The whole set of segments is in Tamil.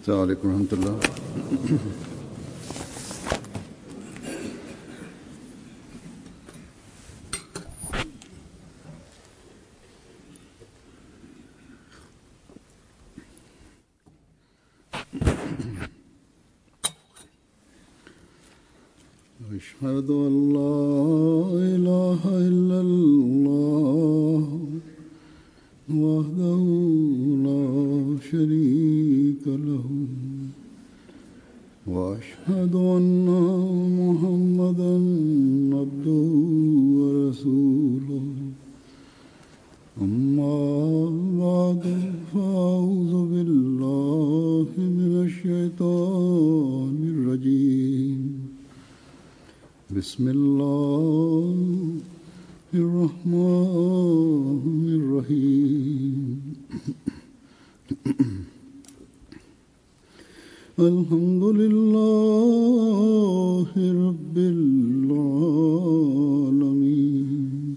السلام عليكم ورحمة الله أشهد أن لا إله إلا الله وحده لا شريك له وأشهد أن محمدا عبده ورسوله أما بعد فأعوذ بالله من الشيطان الرجيم بسم الله الرحمن الرحيم الحمد لله رب العالمين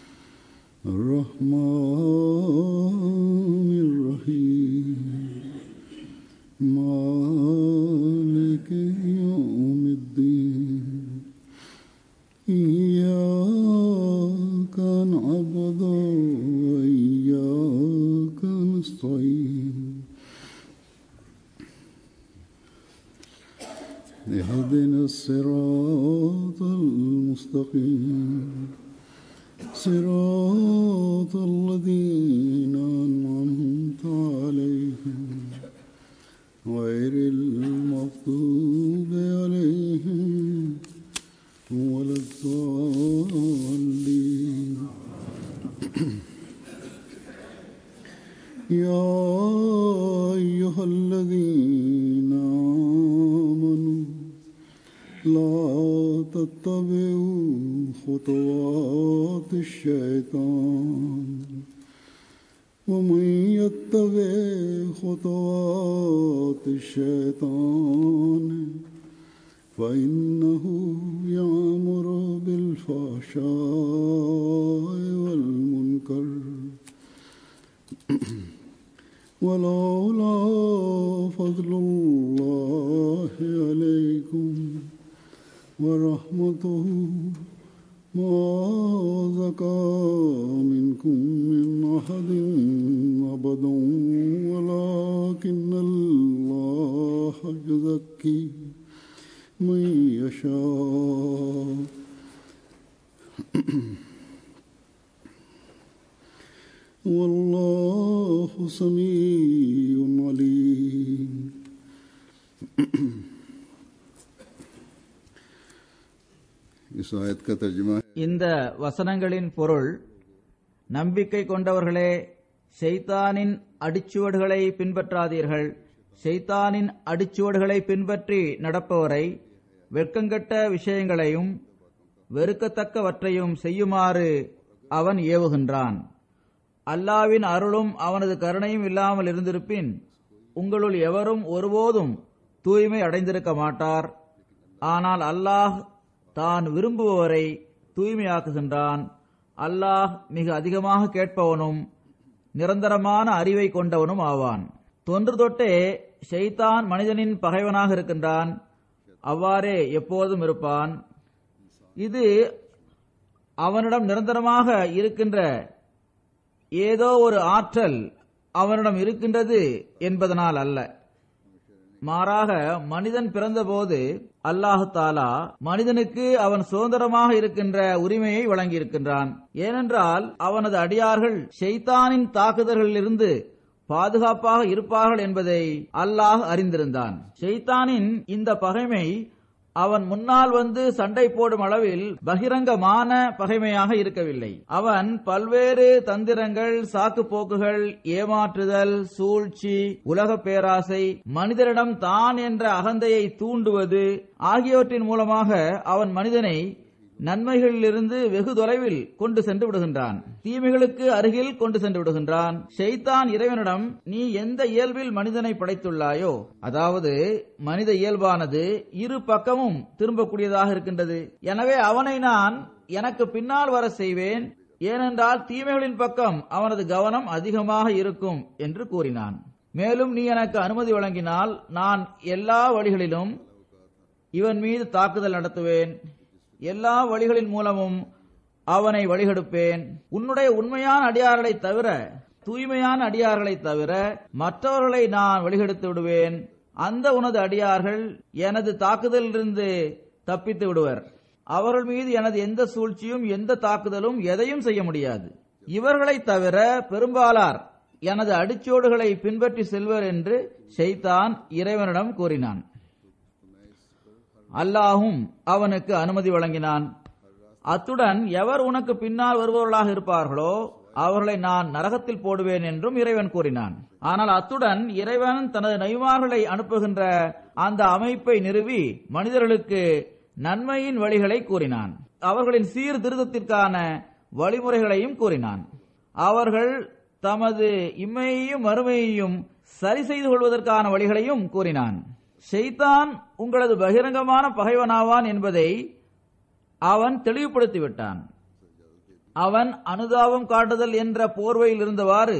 الرحمن الرحيم مالك يوم الدين إياك نعبد وإياك نستعين اهدنا الصراط المستقيم صراط الذين أنعمت عليهم غير المغضوب عليهم ولا الضالين يا أيها الذين آمنوا لا تتبعوا خطوات الشيطان ومن يتبع خطوات الشيطان فإنه يأمر بالفحشاء والمنكر ولولا فضل الله عليكم ورحمته ما زكى منكم من أحد أبدا ولكن الله يزكي من يشاء والله سميع عليم इस आयत का तर्जुमा है இந்த வசனங்களின் பொருள் நம்பிக்கை கொண்டவர்களே ஷைத்தானின் அடிச்சுவடுகளை பின்பற்றாதீர்கள் ஷைத்தானின் அடிச்சுவடுகளை பின்பற்றி நடப்பவரை வெட்கங்கெட்ட விஷயங்களையும் வெறுக்கத்தக்கவற்றையும் செய்யுமாறு அவன் ஏவுகின்றான் அல்லாவின் அருளும் அவனது கருணையும் இல்லாமல் இருந்திருப்பின் உங்களுள் எவரும் ஒருபோதும் தூய்மை அடைந்திருக்க மாட்டார் ஆனால் அல்லாஹ் தான் விரும்புபவரை தூய்மையாக்குகின்றான் அல்லாஹ் மிக அதிகமாக கேட்பவனும் நிரந்தரமான அறிவை கொண்டவனும் ஆவான் தொன்று தொட்டே ஷைத்தான் மனிதனின் பகைவனாக இருக்கின்றான் அவ்வாறே எப்போதும் இருப்பான் இது அவனிடம் நிரந்தரமாக இருக்கின்ற ஏதோ ஒரு ஆற்றல் அவனிடம் இருக்கின்றது என்பதனால் அல்ல மாறாக மனிதன் பிறந்தபோது அல்லாஹு தாலா மனிதனுக்கு அவன் சுதந்திரமாக இருக்கின்ற உரிமையை வழங்கியிருக்கின்றான் ஏனென்றால் அவனது அடியார்கள் ஷைத்தானின் தாக்குதல்களிலிருந்து பாதுகாப்பாக இருப்பார்கள் என்பதை அல்லாஹ் அறிந்திருந்தான் ஷைத்தானின் இந்த பகைமை அவன் முன்னால் வந்து சண்டை போடும் அளவில் பகிரங்கமான பகைமையாக இருக்கவில்லை அவன் பல்வேறு தந்திரங்கள் சாக்கு போக்குகள் ஏமாற்றுதல் சூழ்ச்சி உலக பேராசை மனிதரிடம் தான் என்ற அகந்தையை தூண்டுவது ஆகியவற்றின் மூலமாக அவன் மனிதனை நன்மைகளிலிருந்து வெகு தொலைவில் கொண்டு சென்று விடுகின்றான் தீமைகளுக்கு அருகில் கொண்டு சென்று விடுகின்றான் ஷைத்தான் இறைவனிடம் நீ எந்த இயல்பில் மனிதனை படைத்துள்ளாயோ அதாவது மனித இயல்பானது இரு பக்கமும் திரும்பக்கூடியதாக இருக்கின்றது எனவே அவனை நான் எனக்கு பின்னால் வர செய்வேன் ஏனென்றால் தீமைகளின் பக்கம் அவனது கவனம் அதிகமாக இருக்கும் என்று கூறினான் மேலும் நீ எனக்கு அனுமதி வழங்கினால் நான் எல்லா வழிகளிலும் இவன் மீது தாக்குதல் நடத்துவேன் எல்லா வழிகளின் மூலமும் அவனை வழிகெடுப்பேன் உன்னுடைய உண்மையான அடியார்களை தவிர தூய்மையான அடியார்களை தவிர மற்றவர்களை நான் வழிகெடுத்து விடுவேன் அந்த உனது அடியார்கள் எனது தாக்குதலிலிருந்து தப்பித்து விடுவர் அவர்கள் மீது எனது எந்த சூழ்ச்சியும் எந்த தாக்குதலும் எதையும் செய்ய முடியாது இவர்களை தவிர பெரும்பாலார் எனது அடிச்சோடுகளை பின்பற்றி செல்வர் என்று ஷைத்தான் இறைவனிடம் கூறினான் அல்லாஹும் அவனுக்கு அனுமதி வழங்கினான் அத்துடன் எவர் உனக்கு பின்னால் வருபவர்களாக இருப்பார்களோ அவர்களை நான் நரகத்தில் போடுவேன் என்றும் இறைவன் கூறினான் ஆனால் அத்துடன் இறைவன் தனது நைமார்களை அனுப்புகின்ற அந்த அமைப்பை நிறுவி மனிதர்களுக்கு நன்மையின் வழிகளை கூறினான் அவர்களின் சீர்திருத்தத்திற்கான வழிமுறைகளையும் கூறினான் அவர்கள் தமது இம்மையையும் மறுமையையும் சரி செய்து கொள்வதற்கான வழிகளையும் கூறினான் ஷைத்தான் உங்களது பகிரங்கமான பகைவனாவான் என்பதை அவன் தெளிவுபடுத்தி விட்டான் அவன் அனுதாபம் காட்டுதல் என்ற போர்வையில் இருந்தவாறு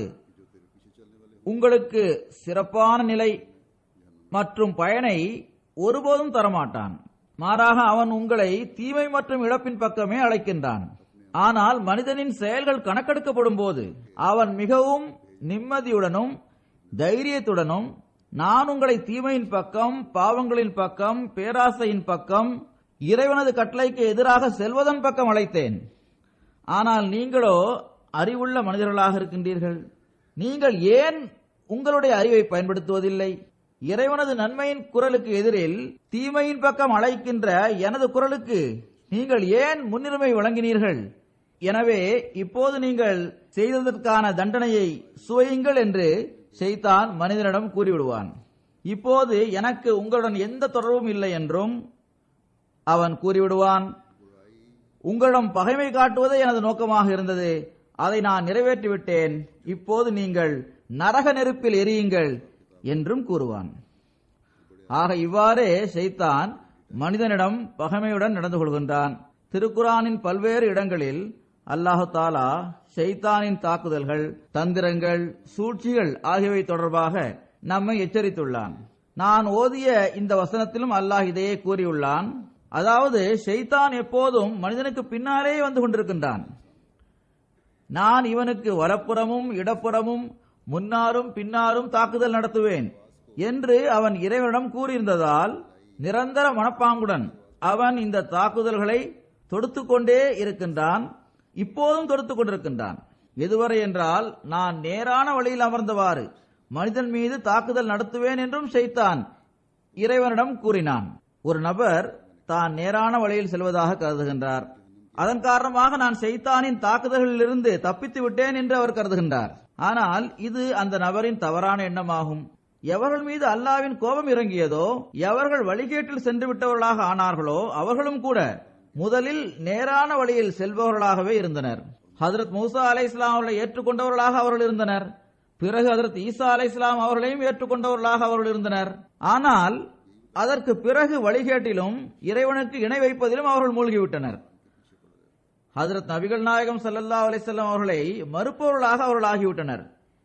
உங்களுக்கு சிறப்பான நிலை மற்றும் பயனை ஒருபோதும் தரமாட்டான் மாறாக அவன் உங்களை தீமை மற்றும் இழப்பின் பக்கமே அழைக்கின்றான் ஆனால் மனிதனின் செயல்கள் கணக்கெடுக்கப்படும் போது அவன் மிகவும் நிம்மதியுடனும் தைரியத்துடனும் நான் உங்களை தீமையின் பக்கம் பாவங்களின் பக்கம் பேராசையின் பக்கம் இறைவனது கட்டளைக்கு எதிராக செல்வதன் பக்கம் அழைத்தேன் ஆனால் நீங்களோ அறிவுள்ள மனிதர்களாக இருக்கின்றீர்கள் நீங்கள் ஏன் உங்களுடைய அறிவை பயன்படுத்துவதில்லை இறைவனது நன்மையின் குரலுக்கு எதிரில் தீமையின் பக்கம் அழைக்கின்ற எனது குரலுக்கு நீங்கள் ஏன் முன்னுரிமை வழங்கினீர்கள் எனவே இப்போது நீங்கள் செய்ததற்கான தண்டனையை சுவையுங்கள் என்று ஷைத்தான் மனிதனிடம் கூறிவிடுவான் இப்போது எனக்கு உங்களுடன் எந்த தொடர்பும் இல்லை என்றும் அவன் கூறிவிடுவான் உங்களிடம் பகைமை காட்டுவதே எனது நோக்கமாக இருந்தது அதை நான் நிறைவேற்றிவிட்டேன் இப்போது நீங்கள் நரக நெருப்பில் எரியுங்கள் என்றும் கூறுவான் ஆக இவ்வாறே ஷைத்தான் மனிதனிடம் பகைமையுடன் நடந்து கொள்கின்றான் திருக்குரானின் பல்வேறு இடங்களில் அல்லாஹு தாலா ஷைத்தானின் தாக்குதல்கள் தந்திரங்கள் சூழ்ச்சிகள் ஆகியவை தொடர்பாக நம்மை எச்சரித்துள்ளான் நான் ஓதிய இந்த வசனத்திலும் அல்லாஹ் இதையே கூறியுள்ளான் அதாவது ஷைத்தான் எப்போதும் மனிதனுக்கு பின்னாலே வந்து கொண்டிருக்கின்றான் நான் இவனுக்கு வலப்புறமும் இடப்புறமும் முன்னாரும் பின்னாரும் தாக்குதல் நடத்துவேன் என்று அவன் இறைவனிடம் கூறியிருந்ததால் நிரந்தர மனப்பாங்குடன் அவன் இந்த தாக்குதல்களை தொடுத்துக் கொண்டே இருக்கின்றான் இப்போதும் தொடுத்துக் கொண்டிருக்கின்றான் எதுவரை என்றால் நான் நேரான வழியில் அமர்ந்தவாறு மனிதன் மீது தாக்குதல் நடத்துவேன் என்றும் ஷைத்தான் இறைவனிடம் கூறினான் ஒரு நபர் தான் நேரான வழியில் செல்வதாக கருதுகின்றார் அதன் காரணமாக நான் செய்தானின் தாக்குதல்களிலிருந்து தப்பித்து விட்டேன் என்று அவர் கருதுகின்றார் ஆனால் இது அந்த நபரின் தவறான எண்ணமாகும் எவர்கள் மீது அல்லாவின் கோபம் இறங்கியதோ எவர்கள் வழிகேட்டில் சென்று விட்டவர்களாக ஆனார்களோ அவர்களும் கூட முதலில் நேரான வழியில் செல்பவர்களாகவே இருந்தனர் ஹதரத் மூசா அலை இஸ்லாம் அவர்களை ஏற்றுக்கொண்டவர்களாக அவர்கள் இருந்தனர் பிறகு ஹதரத் ஈசா அலை இஸ்லாம் அவர்களையும் ஏற்றுக்கொண்டவர்களாக அவர்கள் இருந்தனர் ஆனால் அதற்கு பிறகு வழிகேட்டிலும் இறைவனுக்கு இணை வைப்பதிலும் அவர்கள் மூழ்கிவிட்டனர் ஹதரத் நபிகள் நாயகம் சல்லல்லா அலிசல்லாம் அவர்களை மறுப்பவர்களாக அவர்கள் ஆகிவிட்டனர்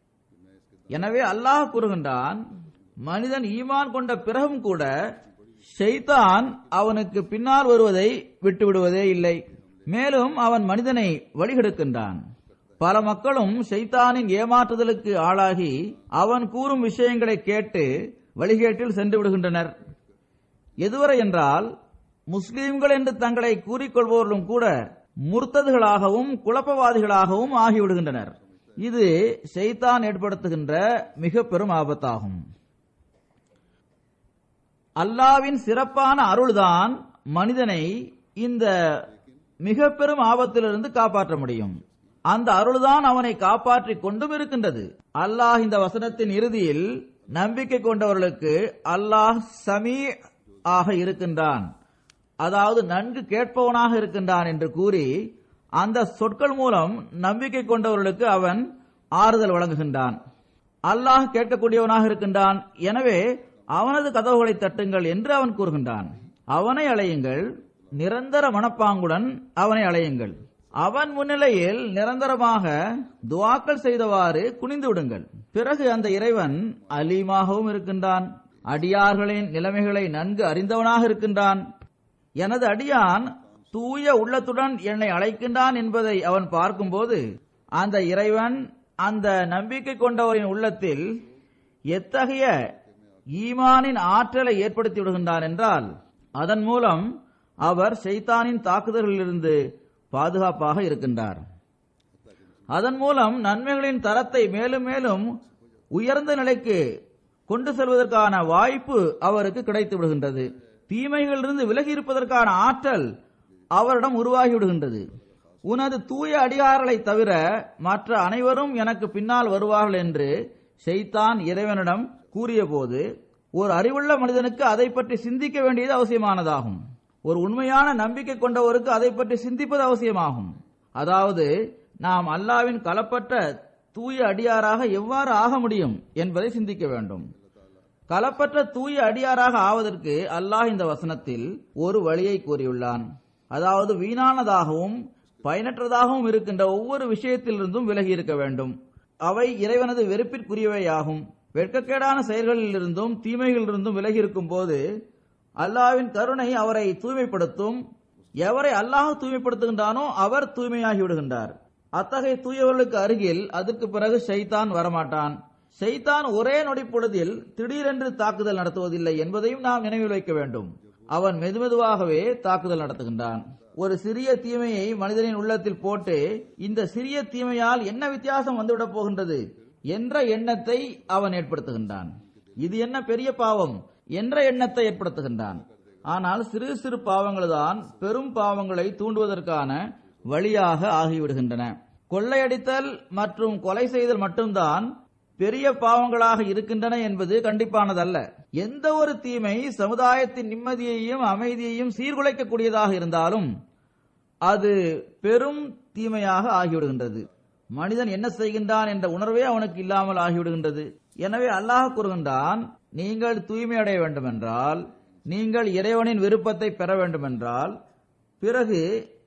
எனவே அல்லாஹ் கூறுகின்றான் மனிதன் ஈமான் கொண்ட பிறகும் கூட ஷைத்தான் அவனுக்கு பின்னால் வருவதை விட்டுவிடுவதே இல்லை மேலும் அவன் மனிதனை வழிகெடுக்கின்றான் பல மக்களும் ஷைத்தானின் ஏமாற்றுதலுக்கு ஆளாகி அவன் கூறும் விஷயங்களை கேட்டு வழிகேட்டில் சென்று விடுகின்றனர் எதுவரை என்றால் முஸ்லீம்கள் என்று தங்களை கூறிக்கொள்பவர்களும் கூட முர்த்ததுகளாகவும் குழப்பவாதிகளாகவும் ஆகிவிடுகின்றனர் இது ஷைத்தான் ஏற்படுத்துகின்ற மிக பெரும் ஆபத்தாகும் அல்லாவின் சிறப்பான அருள்தான் மனிதனை இந்த மிக பெரும் ஆபத்திலிருந்து காப்பாற்ற முடியும் அந்த அருள்தான் அவனை காப்பாற்றிக் கொண்டும் இருக்கின்றது அல்லாஹ் இந்த வசனத்தின் இறுதியில் நம்பிக்கை கொண்டவர்களுக்கு அல்லாஹ் சமீ ஆக இருக்கின்றான் அதாவது நன்கு கேட்பவனாக இருக்கின்றான் என்று கூறி அந்த சொற்கள் மூலம் நம்பிக்கை கொண்டவர்களுக்கு அவன் ஆறுதல் வழங்குகின்றான் அல்லாஹ் கேட்கக்கூடியவனாக இருக்கின்றான் எனவே அவனது கதவுகளை தட்டுங்கள் என்று அவன் கூறுகின்றான் அவனை அழையுங்கள் நிரந்தர மனப்பாங்குடன் அவனை அழையுங்கள் அவன் முன்னிலையில் நிரந்தரமாக துவாக்கள் செய்தவாறு குனிந்து விடுங்கள் பிறகு அந்த இறைவன் அலீமாகவும் இருக்கின்றான் அடியார்களின் நிலைமைகளை நன்கு அறிந்தவனாக இருக்கின்றான் எனது அடியான் தூய உள்ளத்துடன் என்னை அழைக்கின்றான் என்பதை அவன் பார்க்கும்போது அந்த இறைவன் அந்த நம்பிக்கை கொண்டவரின் உள்ளத்தில் எத்தகைய ஈமானின் ஆற்றலை ஏற்படுத்தி விடுகின்றான் என்றால் அதன் மூலம் அவர் ஷைத்தானின் தாக்குதல்களிலிருந்து பாதுகாப்பாக இருக்கின்றார் அதன் மூலம் நன்மைகளின் தரத்தை மேலும் மேலும் உயர்ந்த நிலைக்கு கொண்டு செல்வதற்கான வாய்ப்பு அவருக்கு கிடைத்து விடுகின்றது தீமைகளிலிருந்து விலகி இருப்பதற்கான ஆற்றல் அவரிடம் உருவாகி விடுகின்றது உனது தூய அடியார்களை தவிர மற்ற அனைவரும் எனக்கு பின்னால் வருவார்கள் என்று ஷைத்தான் இறைவனிடம் கூறியபோது ஒரு அறிவுள்ள மனிதனுக்கு அதை பற்றி சிந்திக்க வேண்டியது அவசியமானதாகும் ஒரு உண்மையான நம்பிக்கை கொண்டவருக்கு அதை பற்றி சிந்திப்பது அவசியமாகும் அதாவது நாம் அல்லாவின் கலப்பற்ற தூய அடியாராக எவ்வாறு ஆக முடியும் என்பதை சிந்திக்க வேண்டும் கலப்பற்ற தூய அடியாராக ஆவதற்கு அல்லாஹ் இந்த வசனத்தில் ஒரு வழியை கூறியுள்ளான் அதாவது வீணானதாகவும் பயனற்றதாகவும் இருக்கின்ற ஒவ்வொரு விஷயத்திலிருந்தும் விலகி இருக்க வேண்டும் அவை இறைவனது வெறுப்பிற்குரியவையாகும் வெட்கக்கேடான செயல்களிலிருந்தும் தீமைகளிலிருந்தும் விலகி இருக்கும் போது அல்லாவின் கருணை அவரை தூய்மைப்படுத்தும் எவரை அல்லாஹ் தூய்மைப்படுத்துகின்றானோ அவர் தூய்மையாகி விடுகின்றார் அத்தகைய தூயவர்களுக்கு அருகில் அதற்கு பிறகு ஷைத்தான் வரமாட்டான் ஷைத்தான் ஒரே நொடி பொழுதில் திடீரென்று தாக்குதல் நடத்துவதில்லை என்பதையும் நாம் நினைவில் வைக்க வேண்டும் அவன் மெதுமெதுவாகவே தாக்குதல் நடத்துகின்றான் ஒரு சிறிய தீமையை மனிதனின் உள்ளத்தில் போட்டு இந்த சிறிய தீமையால் என்ன வித்தியாசம் வந்துவிடப் போகின்றது என்ற எண்ணத்தை அவன் ஏற்படுத்துகின்றான் இது என்ன பெரிய பாவம் என்ற எண்ணத்தை ஏற்படுத்துகின்றான் ஆனால் சிறு சிறு பாவங்கள்தான் பெரும் பாவங்களை தூண்டுவதற்கான வழியாக ஆகிவிடுகின்றன கொள்ளையடித்தல் மற்றும் கொலை செய்தல் மட்டும்தான் பெரிய பாவங்களாக இருக்கின்றன என்பது கண்டிப்பானதல்ல எந்த ஒரு தீமை சமுதாயத்தின் நிம்மதியையும் அமைதியையும் சீர்குலைக்கக்கூடியதாக இருந்தாலும் அது பெரும் தீமையாக ஆகிவிடுகின்றது மனிதன் என்ன செய்கின்றான் என்ற உணர்வே அவனுக்கு இல்லாமல் ஆகிவிடுகின்றது எனவே அல்லாஹ் கூறுகின்றான் நீங்கள் தூய்மை அடைய வேண்டுமென்றால் நீங்கள் இறைவனின் விருப்பத்தை பெற வேண்டுமென்றால் பிறகு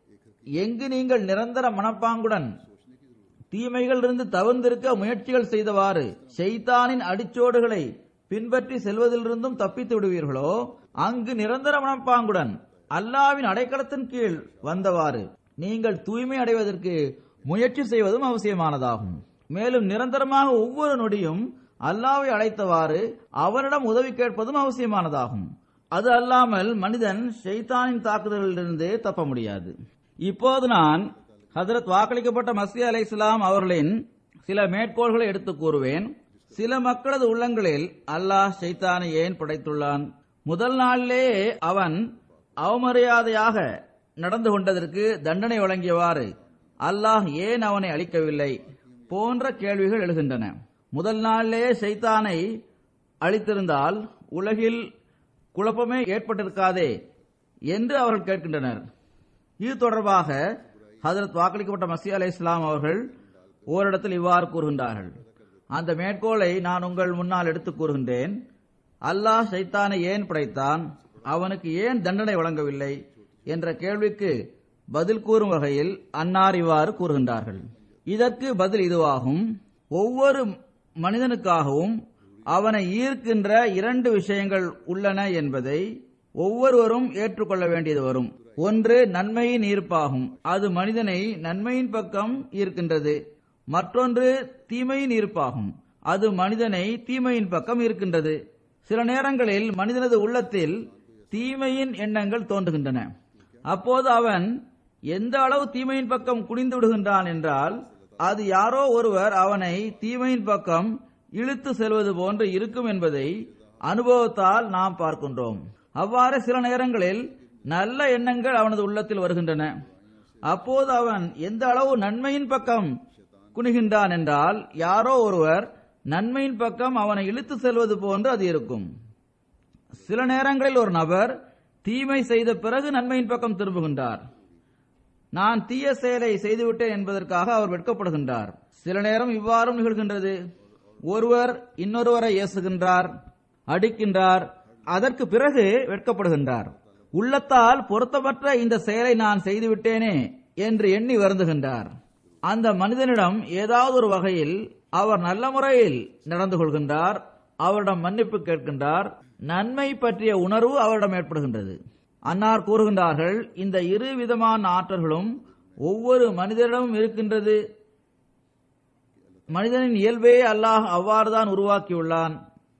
எங்கு நீங்கள் நிரந்தர மனப்பாங்குடன் தீமைகளிலிருந்து தவிர்ந்திருக்க முயற்சிகள் செய்தவாறு ஷைத்தானின் அடிச்சோடுகளை பின்பற்றி செல்வதிலிருந்தும் தப்பித்து விடுவீர்களோ அங்கு நிரந்தர மனப்பாங்குடன் அல்லாவின் அடைக்கலத்தின் கீழ் வந்தவாறு நீங்கள் தூய்மை அடைவதற்கு முயற்சி செய்வதும் அவசியமானதாகும் மேலும் நிரந்தரமாக ஒவ்வொரு நொடியும் அல்லாவை அழைத்தவாறு அவரிடம் உதவி கேட்பதும் அவசியமானதாகும் அது அல்லாமல் மனிதன் ஷைத்தானின் தாக்குதலிலிருந்து தப்ப முடியாது இப்போது நான் ஹதரத் வாக்களிக்கப்பட்ட மசி அலை இஸ்லாம் அவர்களின் சில மேற்கோள்களை எடுத்து கூறுவேன் சில மக்களது உள்ளங்களில் அல்லாஹ் ஷைத்தானை ஏன் படைத்துள்ளான் முதல் நாளிலே அவன் அவமரியாதையாக நடந்து கொண்டதற்கு தண்டனை வழங்கியவாறு அல்லாஹ் ஏன் அவனை அழிக்கவில்லை போன்ற கேள்விகள் எழுகின்றன முதல் நாளிலே ஷைத்தானை அழித்திருந்தால் உலகில் குழப்பமே ஏற்பட்டிருக்காதே என்று அவர்கள் கேட்கின்றனர் இது தொடர்பாக ஹதரத் வாக்களிக்கப்பட்ட மசி அலை இஸ்லாம் அவர்கள் ஓரிடத்தில் இவ்வாறு கூறுகின்றார்கள் அந்த மேற்கோளை நான் உங்கள் முன்னால் எடுத்துக் கூறுகின்றேன் அல்லாஹ் சைத்தானை ஏன் படைத்தான் அவனுக்கு ஏன் தண்டனை வழங்கவில்லை என்ற கேள்விக்கு பதில் கூறும் வகையில் அன்னார் இவ்வாறு கூறுகின்றார்கள் இதற்கு பதில் இதுவாகும் ஒவ்வொரு மனிதனுக்காகவும் அவனை ஈர்க்கின்ற இரண்டு விஷயங்கள் உள்ளன என்பதை ஒவ்வொருவரும் ஏற்றுக்கொள்ள வேண்டியது வரும் ஒன்று நன்மையின் ஈர்ப்பாகும் அது மனிதனை நன்மையின் பக்கம் ஈர்க்கின்றது மற்றொன்று தீமையின் ஈர்ப்பாகும் அது மனிதனை தீமையின் பக்கம் ஈர்க்கின்றது சில நேரங்களில் மனிதனது உள்ளத்தில் தீமையின் எண்ணங்கள் தோன்றுகின்றன அப்போது அவன் எந்த அளவு தீமையின் பக்கம் குனிந்து விடுகின்றான் என்றால் அது யாரோ ஒருவர் அவனை தீமையின் பக்கம் இழுத்து செல்வது போன்று இருக்கும் என்பதை அனுபவத்தால் நாம் பார்க்கின்றோம் அவ்வாறு சில நேரங்களில் நல்ல எண்ணங்கள் அவனது உள்ளத்தில் வருகின்றன அப்போது அவன் எந்த அளவு நன்மையின் பக்கம் குனிகின்றான் என்றால் யாரோ ஒருவர் நன்மையின் பக்கம் அவனை இழுத்து செல்வது போன்று அது இருக்கும் சில நேரங்களில் ஒரு நபர் தீமை செய்த பிறகு நன்மையின் பக்கம் திரும்புகின்றார் நான் தீய செயலை செய்துவிட்டேன் என்பதற்காக அவர் வெட்கப்படுகின்றார் சில நேரம் இவ்வாறும் நிகழ்கின்றது ஒருவர் இன்னொருவரை ஏசுகின்றார் அடிக்கின்றார் அதற்கு பிறகு வெட்கப்படுகின்றார் உள்ளத்தால் பொருத்தமற்ற இந்த செயலை நான் செய்துவிட்டேனே என்று எண்ணி வருந்துகின்றார் அந்த மனிதனிடம் ஏதாவது ஒரு வகையில் அவர் நல்ல முறையில் நடந்து கொள்கின்றார் அவரிடம் மன்னிப்பு கேட்கின்றார் நன்மை பற்றிய உணர்வு அவரிடம் ஏற்படுகின்றது அன்னார் கூறுகின்றார்கள் இந்த இரு விதமான ஆற்றல்களும் ஒவ்வொரு மனிதரிடமும் இருக்கின்றது மனிதனின் இயல்பே அல்லாஹ் அவ்வாறுதான் உருவாக்கியுள்ளான்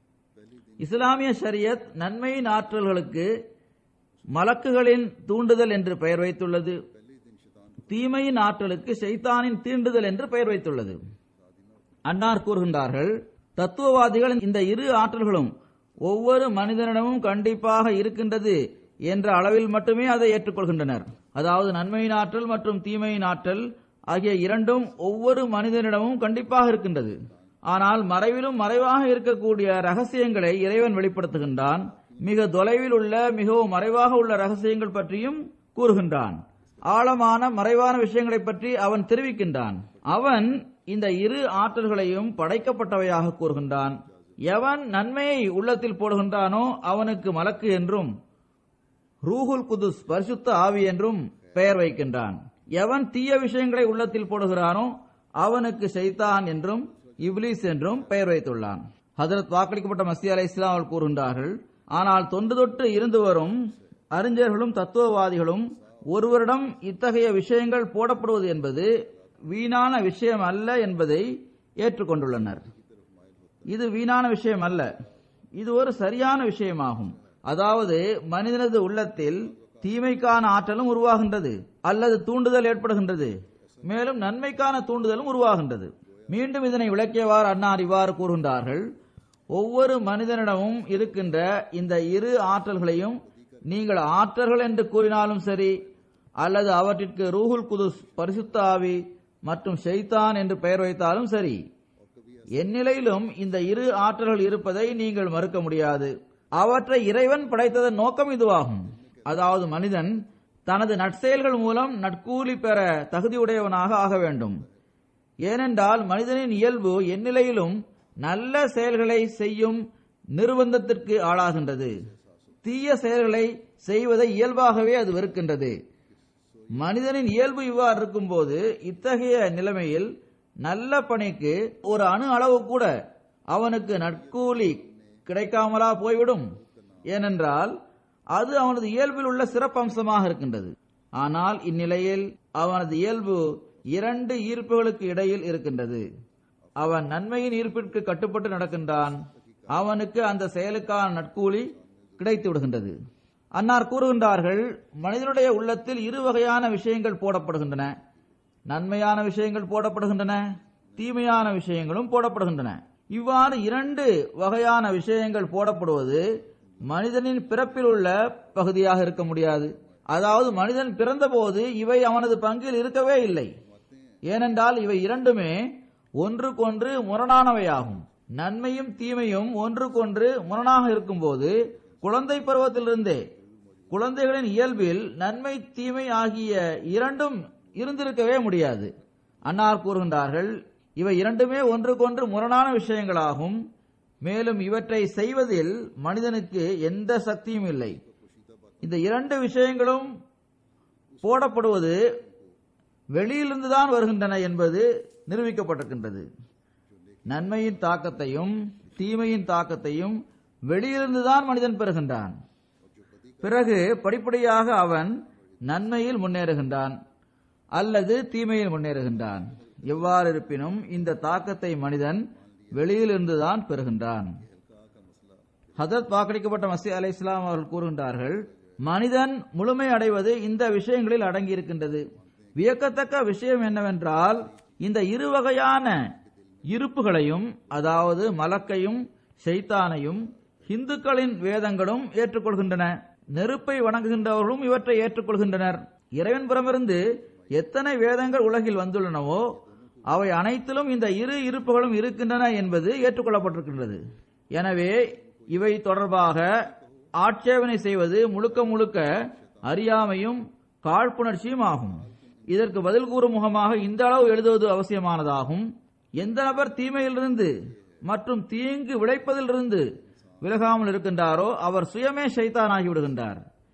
இஸ்லாமிய ஷரியத் நன்மையின் ஆற்றல்களுக்கு மலக்குகளின் தூண்டுதல் என்று பெயர் வைத்துள்ளது தீமையின் ஆற்றலுக்கு ஷைத்தானின் தீண்டுதல் என்று பெயர் வைத்துள்ளது அன்னார் கூறுகின்றார்கள் தத்துவவாதிகள் இந்த இரு ஆற்றல்களும் ஒவ்வொரு மனிதனிடமும் கண்டிப்பாக இருக்கின்றது என்ற அளவில் மட்டுமே அதை ஏற்றுக்கொள்கின்றனர் அதாவது நன்மையின் ஆற்றல் மற்றும் தீமையின் ஆற்றல் ஆகிய இரண்டும் ஒவ்வொரு மனிதனிடமும் கண்டிப்பாக இருக்கின்றது ஆனால் மறைவிலும் மறைவாக இருக்கக்கூடிய ரகசியங்களை இறைவன் வெளிப்படுத்துகின்றான் மிக தொலைவில் உள்ள மிகவும் மறைவாக உள்ள ரகசியங்கள் பற்றியும் கூறுகின்றான் ஆழமான மறைவான விஷயங்களை பற்றி அவன் தெரிவிக்கின்றான் அவன் இந்த இரு ஆற்றல்களையும் படைக்கப்பட்டவையாக கூறுகின்றான் எவன் நன்மையை உள்ளத்தில் போடுகின்றானோ அவனுக்கு மலக்கு என்றும் ரூஹுல் குதுஸ் பரிசுத்த ஆவி என்றும் பெயர் வைக்கின்றான் எவன் தீய விஷயங்களை உள்ளத்தில் போடுகிறானோ அவனுக்கு ஷைத்தான் என்றும் இப்லீஸ் என்றும் பெயர் வைத்துள்ளான் ஹதரத் வாக்களிக்கப்பட்ட மசி அலை இஸ்லாம் அவர்கள் கூறுகின்றார்கள் ஆனால் தொன்று தொட்டு இருந்து வரும் அறிஞர்களும் தத்துவவாதிகளும் ஒருவரிடம் இத்தகைய விஷயங்கள் போடப்படுவது என்பது வீணான விஷயம் அல்ல என்பதை ஏற்றுக்கொண்டுள்ளனர் இது வீணான விஷயம் அல்ல இது ஒரு சரியான விஷயமாகும் அதாவது மனிதனது உள்ளத்தில் தீமைக்கான ஆற்றலும் உருவாகின்றது அல்லது தூண்டுதல் ஏற்படுகின்றது மேலும் நன்மைக்கான தூண்டுதலும் உருவாகின்றது மீண்டும் இதனை விளக்கியவாறு அன்னார் இவ்வாறு கூறுகின்றார்கள் ஒவ்வொரு மனிதனிடமும் இருக்கின்ற இந்த இரு ஆற்றல்களையும் நீங்கள் ஆற்றல்கள் என்று கூறினாலும் சரி அல்லது அவற்றிற்கு ரூஹுல் குதுஸ் பரிசுத்த ஆவி மற்றும் ஷைத்தான் என்று பெயர் வைத்தாலும் சரி எந்நிலையிலும் இந்த இரு ஆற்றல்கள் இருப்பதை நீங்கள் மறுக்க முடியாது அவற்றை இறைவன் படைத்ததன் நோக்கம் இதுவாகும் அதாவது மனிதன் தனது நற்செயல்கள் மூலம் நட்கூலி பெற தகுதியுடையவனாக ஆக வேண்டும் ஏனென்றால் மனிதனின் இயல்பு எந்நிலையிலும் நல்ல செயல்களை செய்யும் நிர்பந்தத்திற்கு ஆளாகின்றது தீய செயல்களை செய்வதை இயல்பாகவே அது வெறுக்கின்றது மனிதனின் இயல்பு இவ்வாறு இருக்கும்போது இத்தகைய நிலைமையில் நல்ல பணிக்கு ஒரு அணு அளவு கூட அவனுக்கு நட்கூலி கிடைக்காமலா போய்விடும் ஏனென்றால் அது அவனது இயல்பில் உள்ள சிறப்பம்சமாக இருக்கின்றது ஆனால் இந்நிலையில் அவனது இயல்பு இரண்டு ஈர்ப்புகளுக்கு இடையில் இருக்கின்றது அவன் நன்மையின் ஈர்ப்பிற்கு கட்டுப்பட்டு நடக்கின்றான் அவனுக்கு அந்த செயலுக்கான நட்கூலி கிடைத்து விடுகின்றது அன்னார் கூறுகின்றார்கள் மனிதனுடைய உள்ளத்தில் இரு வகையான விஷயங்கள் போடப்படுகின்றன நன்மையான விஷயங்கள் போடப்படுகின்றன தீமையான விஷயங்களும் போடப்படுகின்றன இவ்வாறு இரண்டு வகையான விஷயங்கள் போடப்படுவது மனிதனின் பிறப்பில் உள்ள பகுதியாக இருக்க முடியாது அதாவது மனிதன் பிறந்தபோது இவை அவனது பங்கில் இருக்கவே இல்லை ஏனென்றால் இவை இரண்டுமே ஒன்றுக்கொன்று முரணானவையாகும் நன்மையும் தீமையும் ஒன்றுக்கொன்று முரணாக இருக்கும்போது குழந்தை பருவத்திலிருந்தே குழந்தைகளின் இயல்பில் நன்மை தீமை ஆகிய இரண்டும் இருந்திருக்கவே முடியாது அன்னார் கூறுகின்றார்கள் இவை இரண்டுமே ஒன்றுக்கொன்று முரணான விஷயங்களாகும் மேலும் இவற்றை செய்வதில் மனிதனுக்கு எந்த சக்தியும் இல்லை இந்த இரண்டு விஷயங்களும் போடப்படுவது வெளியிலிருந்துதான் வருகின்றன என்பது நிரூபிக்கப்பட்டிருக்கின்றது நன்மையின் தாக்கத்தையும் தீமையின் தாக்கத்தையும் வெளியிலிருந்துதான் மனிதன் பெறுகின்றான் பிறகு படிப்படியாக அவன் நன்மையில் முன்னேறுகின்றான் அல்லது தீமையில் முன்னேறுகின்றான் எவ்வாறு இருப்பினும் இந்த தாக்கத்தை மனிதன் வெளியிலிருந்துதான் பெறுகின்றான் ஹதரத் வாக்களிக்கப்பட்ட மசி அலை இஸ்லாம் அவர்கள் கூறுகின்றார்கள் மனிதன் முழுமை அடைவது இந்த விஷயங்களில் அடங்கியிருக்கின்றது வியக்கத்தக்க விஷயம் என்னவென்றால் இந்த இரு வகையான இருப்புகளையும் அதாவது மலக்கையும் ஷைத்தானையும் இந்துக்களின் வேதங்களும் ஏற்றுக்கொள்கின்றன நெருப்பை வணங்குகின்றவர்களும் இவற்றை ஏற்றுக்கொள்கின்றனர் இறைவன் புறமிருந்து எத்தனை வேதங்கள் உலகில் வந்துள்ளனவோ அவை அனைத்திலும் இந்த இரு இருப்புகளும் இருக்கின்றன என்பது ஏற்றுக்கொள்ளப்பட்டிருக்கின்றது எனவே இவை தொடர்பாக ஆட்சேபனை செய்வது முழுக்க முழுக்க அறியாமையும் காழ்ப்புணர்ச்சியும் ஆகும் இதற்கு பதில் கூறும் முகமாக இந்த அளவு எழுதுவது அவசியமானதாகும் எந்த நபர் தீமையிலிருந்து மற்றும் தீங்கு விளைப்பதிலிருந்து விலகாமல் இருக்கின்றாரோ அவர் சுயமே ஷைத்தான் ஆகிவிடுகின்றார்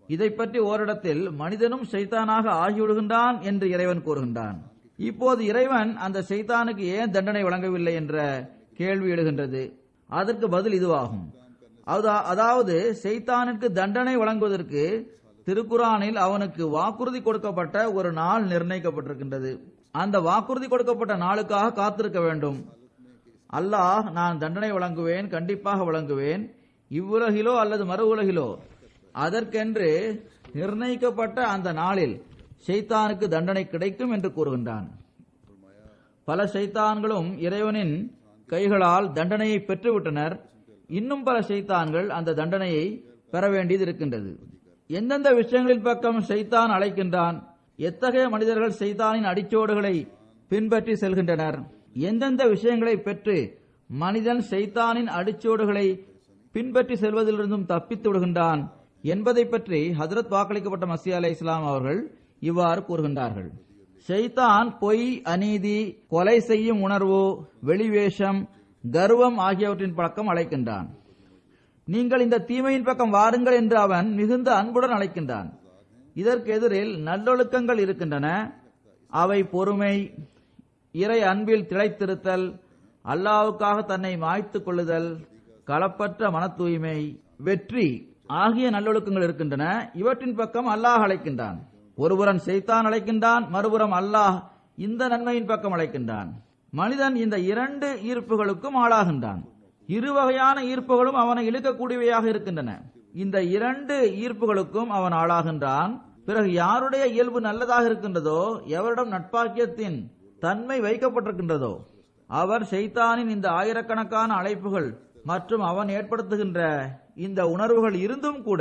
இதை பற்றி ஓரிடத்தில் மனிதனும் ஷைத்தானாக ஆகிவிடுகின்றான் என்று இறைவன் கூறுகின்றான் இப்போது இறைவன் அந்த ஷைத்தானுக்கு ஏன் தண்டனை வழங்கவில்லை என்ற கேள்வி எழுகின்றது அதற்கு பதில் இதுவாகும் அதா- அதாவது ஷைத்தானுக்கு தண்டனை வழங்குவதற்கு திருக்குரானில் அவனுக்கு வாக்குறுதி கொடுக்கப்பட்ட ஒரு நாள் நிர்ணயிக்கப்பட்டிருக்கின்றது அந்த வாக்குறுதி கொடுக்கப்பட்ட நாளுக்காக காத்திருக்க வேண்டும் அல்லாஹ் நான் தண்டனை வழங்குவேன் கண்டிப்பாக வழங்குவேன் இவ்வுலகிலோ அல்லது மறு உலகிலோ அதற்கென்று நிர்ணயிக்கப்பட்ட அந்த நாளில் ஷைத்தானுக்கு தண்டனை கிடைக்கும் என்று கூறுகின்றான் பல ஷைத்தான்களும் இறைவனின் கைகளால் தண்டனையை பெற்றுவிட்டனர் இன்னும் பல ஷைத்தான்கள் அந்த தண்டனையை பெற வேண்டியது இருக்கின்றது எந்தெந்த விஷயங்களின் பக்கம் ஷைத்தான் அழைக்கின்றான் எத்தகைய மனிதர்கள் ஷைத்தானின் அடிச்சோடுகளை பின்பற்றி செல்கின்றனர் எந்தெந்த விஷயங்களை பெற்று மனிதன் ஷைத்தானின் அடிச்சோடுகளை பின்பற்றி செல்வதிலிருந்தும் தப்பித்து விடுகின்றான் என்பதை பற்றி ஹதரத் வாக்களிக்கப்பட்ட மசி அலை இஸ்லாம் அவர்கள் இவ்வாறு கூறுகின்றார்கள் ஷைத்தான் பொய் அநீதி கொலை செய்யும் உணர்வு வெளிவேஷம் கர்வம் ஆகியவற்றின் பழக்கம் அழைக்கின்றான் நீங்கள் இந்த தீமையின் பக்கம் வாருங்கள் என்று அவன் மிகுந்த அன்புடன் அழைக்கின்றான் இதற்கு எதிரில் நல்லொழுக்கங்கள் இருக்கின்றன அவை பொறுமை இறை அன்பில் திளைத்திருத்தல் அல்லாவுக்காக தன்னை மாய்த்துக் கொள்ளுதல் களப்பற்ற மன தூய்மை வெற்றி ஆகிய நல்லொழுக்கங்கள் இருக்கின்றன இவற்றின் பக்கம் அல்லாஹ் அழைக்கின்றான் ஒருபுறம் செய்தான் அழைக்கின்றான் மறுபுறம் அல்லாஹ் இந்த நன்மையின் பக்கம் அழைக்கின்றான் மனிதன் இந்த இரண்டு ஈர்ப்புகளுக்கும் ஆளாகின்றான் இரு வகையான ஈர்ப்புகளும் அவனை இழுக்கக்கூடியவையாக இருக்கின்றன இந்த இரண்டு ஈர்ப்புகளுக்கும் அவன் ஆளாகின்றான் பிறகு யாருடைய இயல்பு நல்லதாக இருக்கின்றதோ எவரிடம் நட்பாக்கியத்தின் தன்மை வைக்கப்பட்டிருக்கின்றதோ அவர் ஷைத்தானின் இந்த ஆயிரக்கணக்கான அழைப்புகள் மற்றும் அவன் ஏற்படுத்துகின்ற இந்த உணர்வுகள் இருந்தும் கூட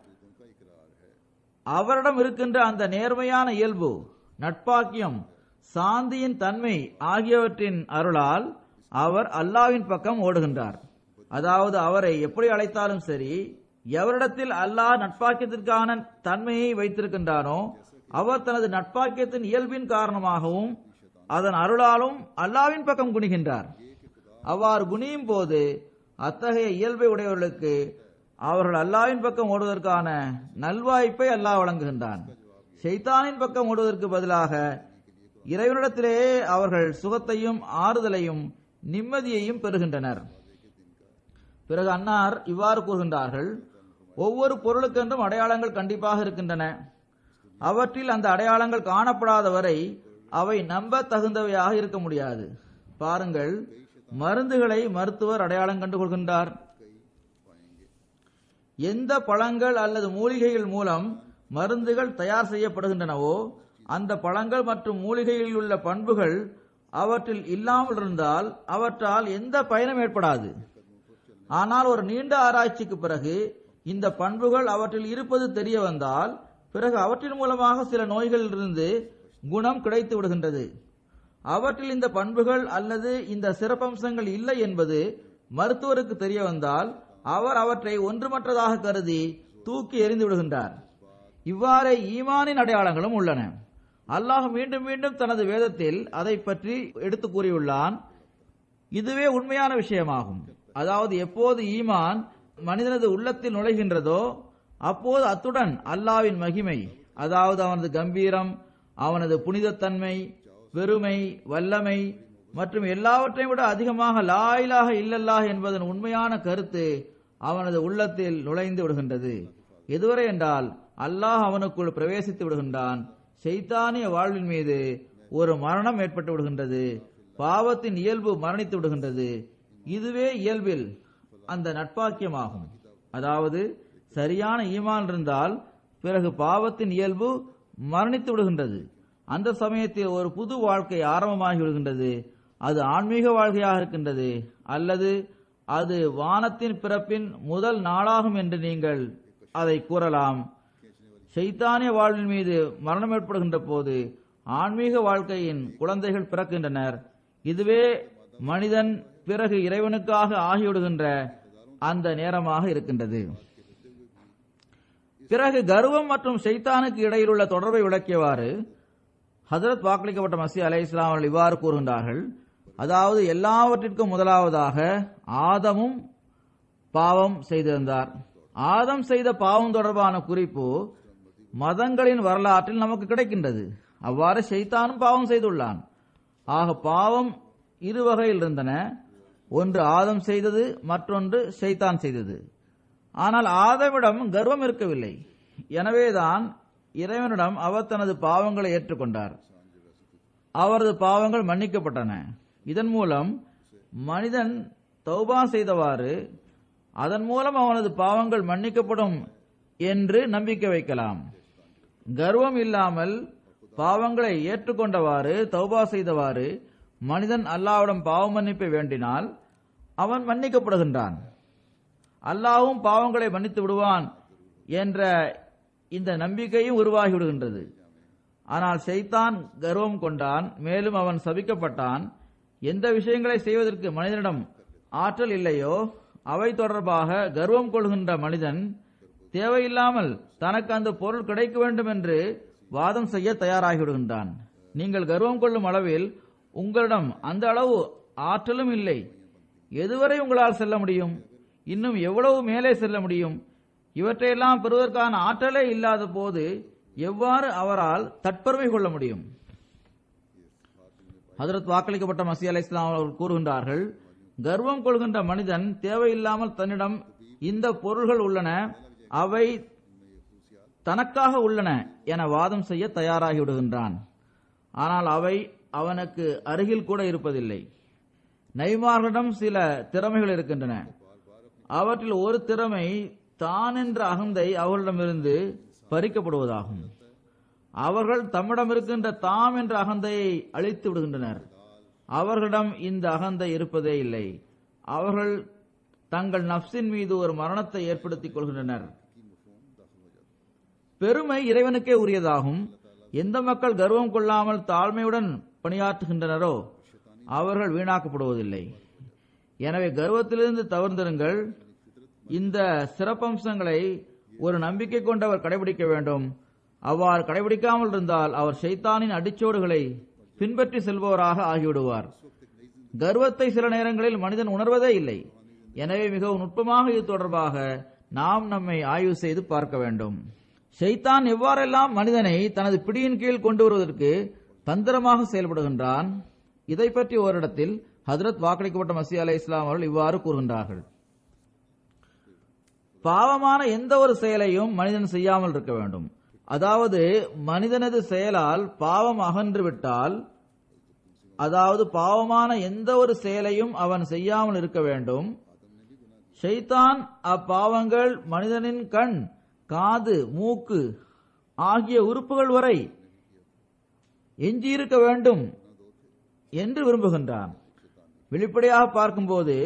அவரிடம் இருக்கின்ற அந்த நேர்மையான இயல்பு நட்பாக்கியம் சாந்தியின் தன்மை ஆகியவற்றின் அருளால் அவர் அல்லாவின் பக்கம் ஓடுகின்றார் அதாவது அவரை எப்படி அழைத்தாலும் சரி எவரிடத்தில் அல்லாஹ் நட்பாக்கியத்திற்கான தன்மையை வைத்திருக்கின்றானோ அவர் தனது நட்பாக்கியத்தின் இயல்பின் காரணமாகவும் அதன் அருளாலும் அல்லாவின் பக்கம் குனிகின்றார் அவ்வாறு குனியும் போது அத்தகைய இயல்பை உடையவர்களுக்கு அவர்கள் அல்லாவின் பக்கம் ஓடுவதற்கான நல்வாய்ப்பை அல்லாஹ் வழங்குகின்றான் ஷைத்தானின் பக்கம் ஓடுவதற்கு பதிலாக இறைவனிடத்திலேயே அவர்கள் சுகத்தையும் ஆறுதலையும் நிம்மதியையும் பெறுகின்றனர் பிறகு அன்னார் இவ்வாறு கூறுகின்றார்கள் ஒவ்வொரு பொருளுக்கென்றும் அடையாளங்கள் கண்டிப்பாக இருக்கின்றன அவற்றில் அந்த அடையாளங்கள் காணப்படாத வரை அவை நம்ப தகுந்தவையாக இருக்க முடியாது பாருங்கள் மருந்துகளை மருத்துவர் அடையாளம் கண்டு கொள்கின்றார் எந்த பழங்கள் அல்லது மூலிகைகள் மூலம் மருந்துகள் தயார் செய்யப்படுகின்றனவோ அந்த பழங்கள் மற்றும் மூலிகைகளில் உள்ள பண்புகள் அவற்றில் இல்லாமல் இருந்தால் அவற்றால் எந்த பயனும் ஏற்படாது ஆனால் ஒரு நீண்ட ஆராய்ச்சிக்கு பிறகு இந்த பண்புகள் அவற்றில் இருப்பது தெரிய வந்தால் பிறகு அவற்றின் மூலமாக சில நோய்களிலிருந்து குணம் கிடைத்து விடுகின்றது அவற்றில் இந்த பண்புகள் அல்லது இந்த சிறப்பம்சங்கள் இல்லை என்பது மருத்துவருக்கு தெரிய வந்தால் அவர் அவற்றை ஒன்றுமற்றதாக கருதி தூக்கி எறிந்து விடுகின்றார் இவ்வாறே ஈமானின் அடையாளங்களும் உள்ளன அல்லாஹ் மீண்டும் மீண்டும் தனது வேதத்தில் அதை பற்றி எடுத்து கூறியுள்ளான் இதுவே உண்மையான விஷயமாகும் அதாவது எப்போது ஈமான் மனிதனது உள்ளத்தில் நுழைகின்றதோ அப்போது அத்துடன் அல்லாவின் மகிமை அதாவது அவனது கம்பீரம் அவனது புனிதத்தன்மை பெருமை வல்லமை மற்றும் எல்லாவற்றையும் விட அதிகமாக லாயிலாக இல்லல்லாஹ் என்பதன் உண்மையான கருத்து அவனது உள்ளத்தில் நுழைந்து விடுகின்றது எதுவரை என்றால் அல்லாஹ் அவனுக்குள் பிரவேசித்து விடுகின்றான் செய்தானிய வாழ்வின் மீது ஒரு மரணம் ஏற்பட்டு விடுகின்றது பாவத்தின் இயல்பு மரணித்து விடுகின்றது இதுவே இயல்பில் அந்த நட்பாக்கியமாகும் அதாவது சரியான ஈமான் இருந்தால் பிறகு பாவத்தின் இயல்பு மரணித்து விடுகின்றது அந்த சமயத்தில் ஒரு புது வாழ்க்கை ஆரம்பமாகி விடுகின்றது அது ஆன்மீக வாழ்க்கையாக இருக்கின்றது அல்லது அது வானத்தின் பிறப்பின் முதல் நாளாகும் என்று நீங்கள் அதை கூறலாம் சைத்தானிய வாழ்வின் மீது மரணம் ஏற்படுகின்ற போது ஆன்மீக வாழ்க்கையின் குழந்தைகள் பிறக்கின்றனர் இதுவே மனிதன் பிறகு இறைவனுக்காக ஆகிவிடுகின்ற அந்த நேரமாக இருக்கின்றது பிறகு கர்வம் மற்றும் ஷைத்தானுக்கு இடையில் உள்ள தொடர்பை விளக்கியவாறு ஹசரத் வாக்களிக்கப்பட்ட மசி அலை இஸ்லாம் அவர்கள் இவ்வாறு கூறுகின்றார்கள் அதாவது எல்லாவற்றிற்கும் முதலாவதாக ஆதமும் பாவம் செய்திருந்தார் ஆதம் செய்த பாவம் தொடர்பான குறிப்பு மதங்களின் வரலாற்றில் நமக்கு கிடைக்கின்றது அவ்வாறு ஷைத்தானும் பாவம் செய்துள்ளான் ஆக பாவம் இரு வகையில் இருந்தன ஒன்று ஆதம் செய்தது மற்றொன்று ஷைத்தான் செய்தது ஆனால் ஆதமிடம் கர்வம் இருக்கவில்லை எனவேதான் இறைவனிடம் அவர் தனது பாவங்களை ஏற்றுக்கொண்டார் அவரது பாவங்கள் மன்னிக்கப்பட்டன இதன் மூலம் மனிதன் தௌபா செய்தவாறு அதன் மூலம் அவனது பாவங்கள் மன்னிக்கப்படும் என்று நம்பிக்கை வைக்கலாம் கர்வம் இல்லாமல் பாவங்களை ஏற்றுக்கொண்டவாறு தௌபா செய்தவாறு மனிதன் அல்லாவிடம் பாவ மன்னிப்பை வேண்டினால் அவன் மன்னிக்கப்படுகின்றான் அல்லாவும் பாவங்களை மன்னித்து விடுவான் என்ற இந்த நம்பிக்கையும் உருவாகி விடுகின்றது ஆனால் ஷைத்தான் கர்வம் கொண்டான் மேலும் அவன் சபிக்கப்பட்டான் எந்த விஷயங்களை செய்வதற்கு மனிதனிடம் ஆற்றல் இல்லையோ அவை தொடர்பாக கர்வம் கொள்கின்ற மனிதன் தேவையில்லாமல் தனக்கு அந்த பொருள் கிடைக்க வேண்டும் என்று வாதம் செய்ய தயாராகிவிடுகின்றான் நீங்கள் கர்வம் கொள்ளும் அளவில் உங்களிடம் அந்த அளவு ஆற்றலும் இல்லை எதுவரை உங்களால் செல்ல முடியும் இன்னும் எவ்வளவு மேலே செல்ல முடியும் இவற்றையெல்லாம் பெறுவதற்கான ஆற்றலே இல்லாத போது எவ்வாறு அவரால் தற்பெருமை கொள்ள முடியும் ஹதரத் வாக்களிக்கப்பட்ட மசி அலை இஸ்லாம் அவர்கள் கூறுகின்றார்கள் கர்வம் கொள்கின்ற மனிதன் தேவையில்லாமல் தன்னிடம் இந்த பொருள்கள் உள்ளன அவை தனக்காக உள்ளன என வாதம் செய்ய தயாராகி விடுகின்றான் ஆனால் அவை அவனுக்கு அருகில் கூட இருப்பதில்லை நைமார்களிடம் சில திறமைகள் இருக்கின்றன அவற்றில் ஒரு திறமை தான் என்ற அகந்தை அவர்களிடமிருந்து பறிக்கப்படுவதாகும் அவர்கள் தம்மிடம் இருக்கின்ற தாம் என்ற அகந்தையை அழித்து விடுகின்றனர் அவர்களிடம் இந்த அகந்தை இருப்பதே இல்லை அவர்கள் தங்கள் நப்சின் மீது ஒரு மரணத்தை ஏற்படுத்திக் கொள்கின்றனர் பெருமை இறைவனுக்கே உரியதாகும் எந்த மக்கள் கர்வம் கொள்ளாமல் தாழ்மையுடன் பணியாற்றுகின்றனரோ அவர்கள் வீணாக்கப்படுவதில்லை எனவே கர்வத்திலிருந்து தவிர்ந்திருங்கள் இந்த சிறப்பம்சங்களை ஒரு நம்பிக்கை கொண்டவர் கடைபிடிக்க வேண்டும் அவ்வாறு கடைபிடிக்காமல் இருந்தால் அவர் ஷைத்தானின் அடிச்சோடுகளை பின்பற்றி செல்பவராக ஆகிவிடுவார் கர்வத்தை சில நேரங்களில் மனிதன் உணர்வதே இல்லை எனவே மிகவும் நுட்பமாக இது தொடர்பாக நாம் நம்மை ஆய்வு செய்து பார்க்க வேண்டும் ஷைத்தான் எவ்வாறெல்லாம் மனிதனை தனது பிடியின் கீழ் கொண்டு வருவதற்கு தந்திரமாக செயல்படுகின்றான் இதை பற்றி ஓரிடத்தில் ஹதரத் வாக்களிக்கப்பட்ட மசி அலை இஸ்லாம் அவர்கள் இவ்வாறு கூறுகின்றார்கள் பாவமான எந்த ஒரு செயலையும் மனிதன் செய்யாமல் இருக்க வேண்டும் அதாவது மனிதனது செயலால் பாவம் அகன்று விட்டால் அதாவது பாவமான எந்த ஒரு செயலையும் அவன் செய்யாமல் இருக்க வேண்டும் ஷைத்தான் அப்பாவங்கள் மனிதனின் கண் காது மூக்கு ஆகிய உறுப்புகள் வரை எஞ்சியிருக்க வேண்டும் என்று விரும்புகின்றான் வெளிப்படையாக பார்க்கும்போது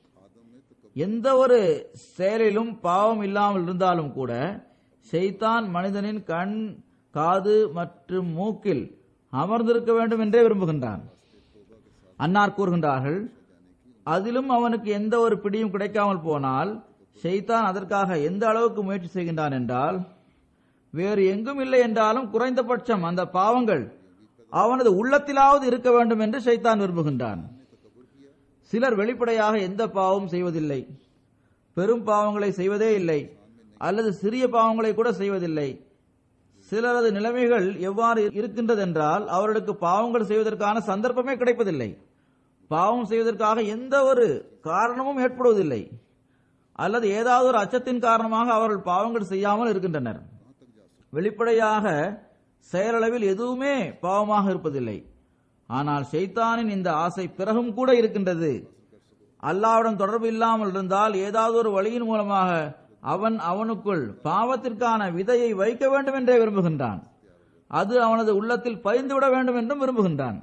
எந்த ஒரு செயலிலும் பாவம் இல்லாமல் இருந்தாலும் கூட ஷைத்தான் மனிதனின் கண் காது மற்றும் மூக்கில் அமர்ந்திருக்க வேண்டும் என்றே விரும்புகின்றான் அன்னார் கூறுகின்றார்கள் அதிலும் அவனுக்கு எந்த ஒரு பிடியும் கிடைக்காமல் போனால் ஷைத்தான் அதற்காக எந்த அளவுக்கு முயற்சி செய்கின்றான் என்றால் வேறு எங்கும் இல்லை என்றாலும் குறைந்தபட்சம் அந்த பாவங்கள் அவனது உள்ளத்திலாவது இருக்க வேண்டும் என்று ஷைத்தான் விரும்புகின்றான் சிலர் வெளிப்படையாக எந்த பாவமும் செய்வதில்லை பெரும் பாவங்களை செய்வதே இல்லை அல்லது சிறிய பாவங்களை கூட செய்வதில்லை சிலரது நிலைமைகள் எவ்வாறு இருக்கின்றதென்றால் அவர்களுக்கு பாவங்கள் செய்வதற்கான சந்தர்ப்பமே கிடைப்பதில்லை பாவம் செய்வதற்காக எந்த ஒரு காரணமும் ஏற்படுவதில்லை அல்லது ஏதாவது ஒரு அச்சத்தின் காரணமாக அவர்கள் பாவங்கள் செய்யாமல் இருக்கின்றனர் வெளிப்படையாக செயலளவில் எதுவுமே பாவமாக இருப்பதில்லை ஆனால் ஷைத்தானின் இந்த ஆசை பிறகும் கூட இருக்கின்றது அல்லாவுடன் தொடர்பு இல்லாமல் இருந்தால் ஏதாவது ஒரு வழியின் மூலமாக அவன் அவனுக்குள் பாவத்திற்கான விதையை வைக்க வேண்டும் என்றே விரும்புகின்றான் அது அவனது உள்ளத்தில் பதிந்துவிட வேண்டும் என்றும் விரும்புகின்றான்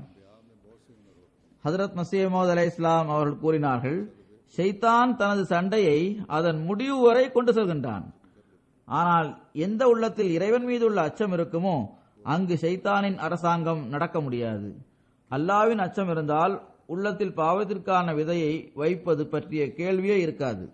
ஹதரத் மசீமோத் அலை இஸ்லாம் அவர்கள் கூறினார்கள் ஷைத்தான் தனது சண்டையை அதன் முடிவு வரை கொண்டு செல்கின்றான் ஆனால் எந்த உள்ளத்தில் இறைவன் மீது உள்ள அச்சம் இருக்குமோ அங்கு ஷைத்தானின் அரசாங்கம் நடக்க முடியாது அல்லாவின் அச்சம் இருந்தால் உள்ளத்தில் பாவத்திற்கான விதையை வைப்பது பற்றிய கேள்வியே இருக்காது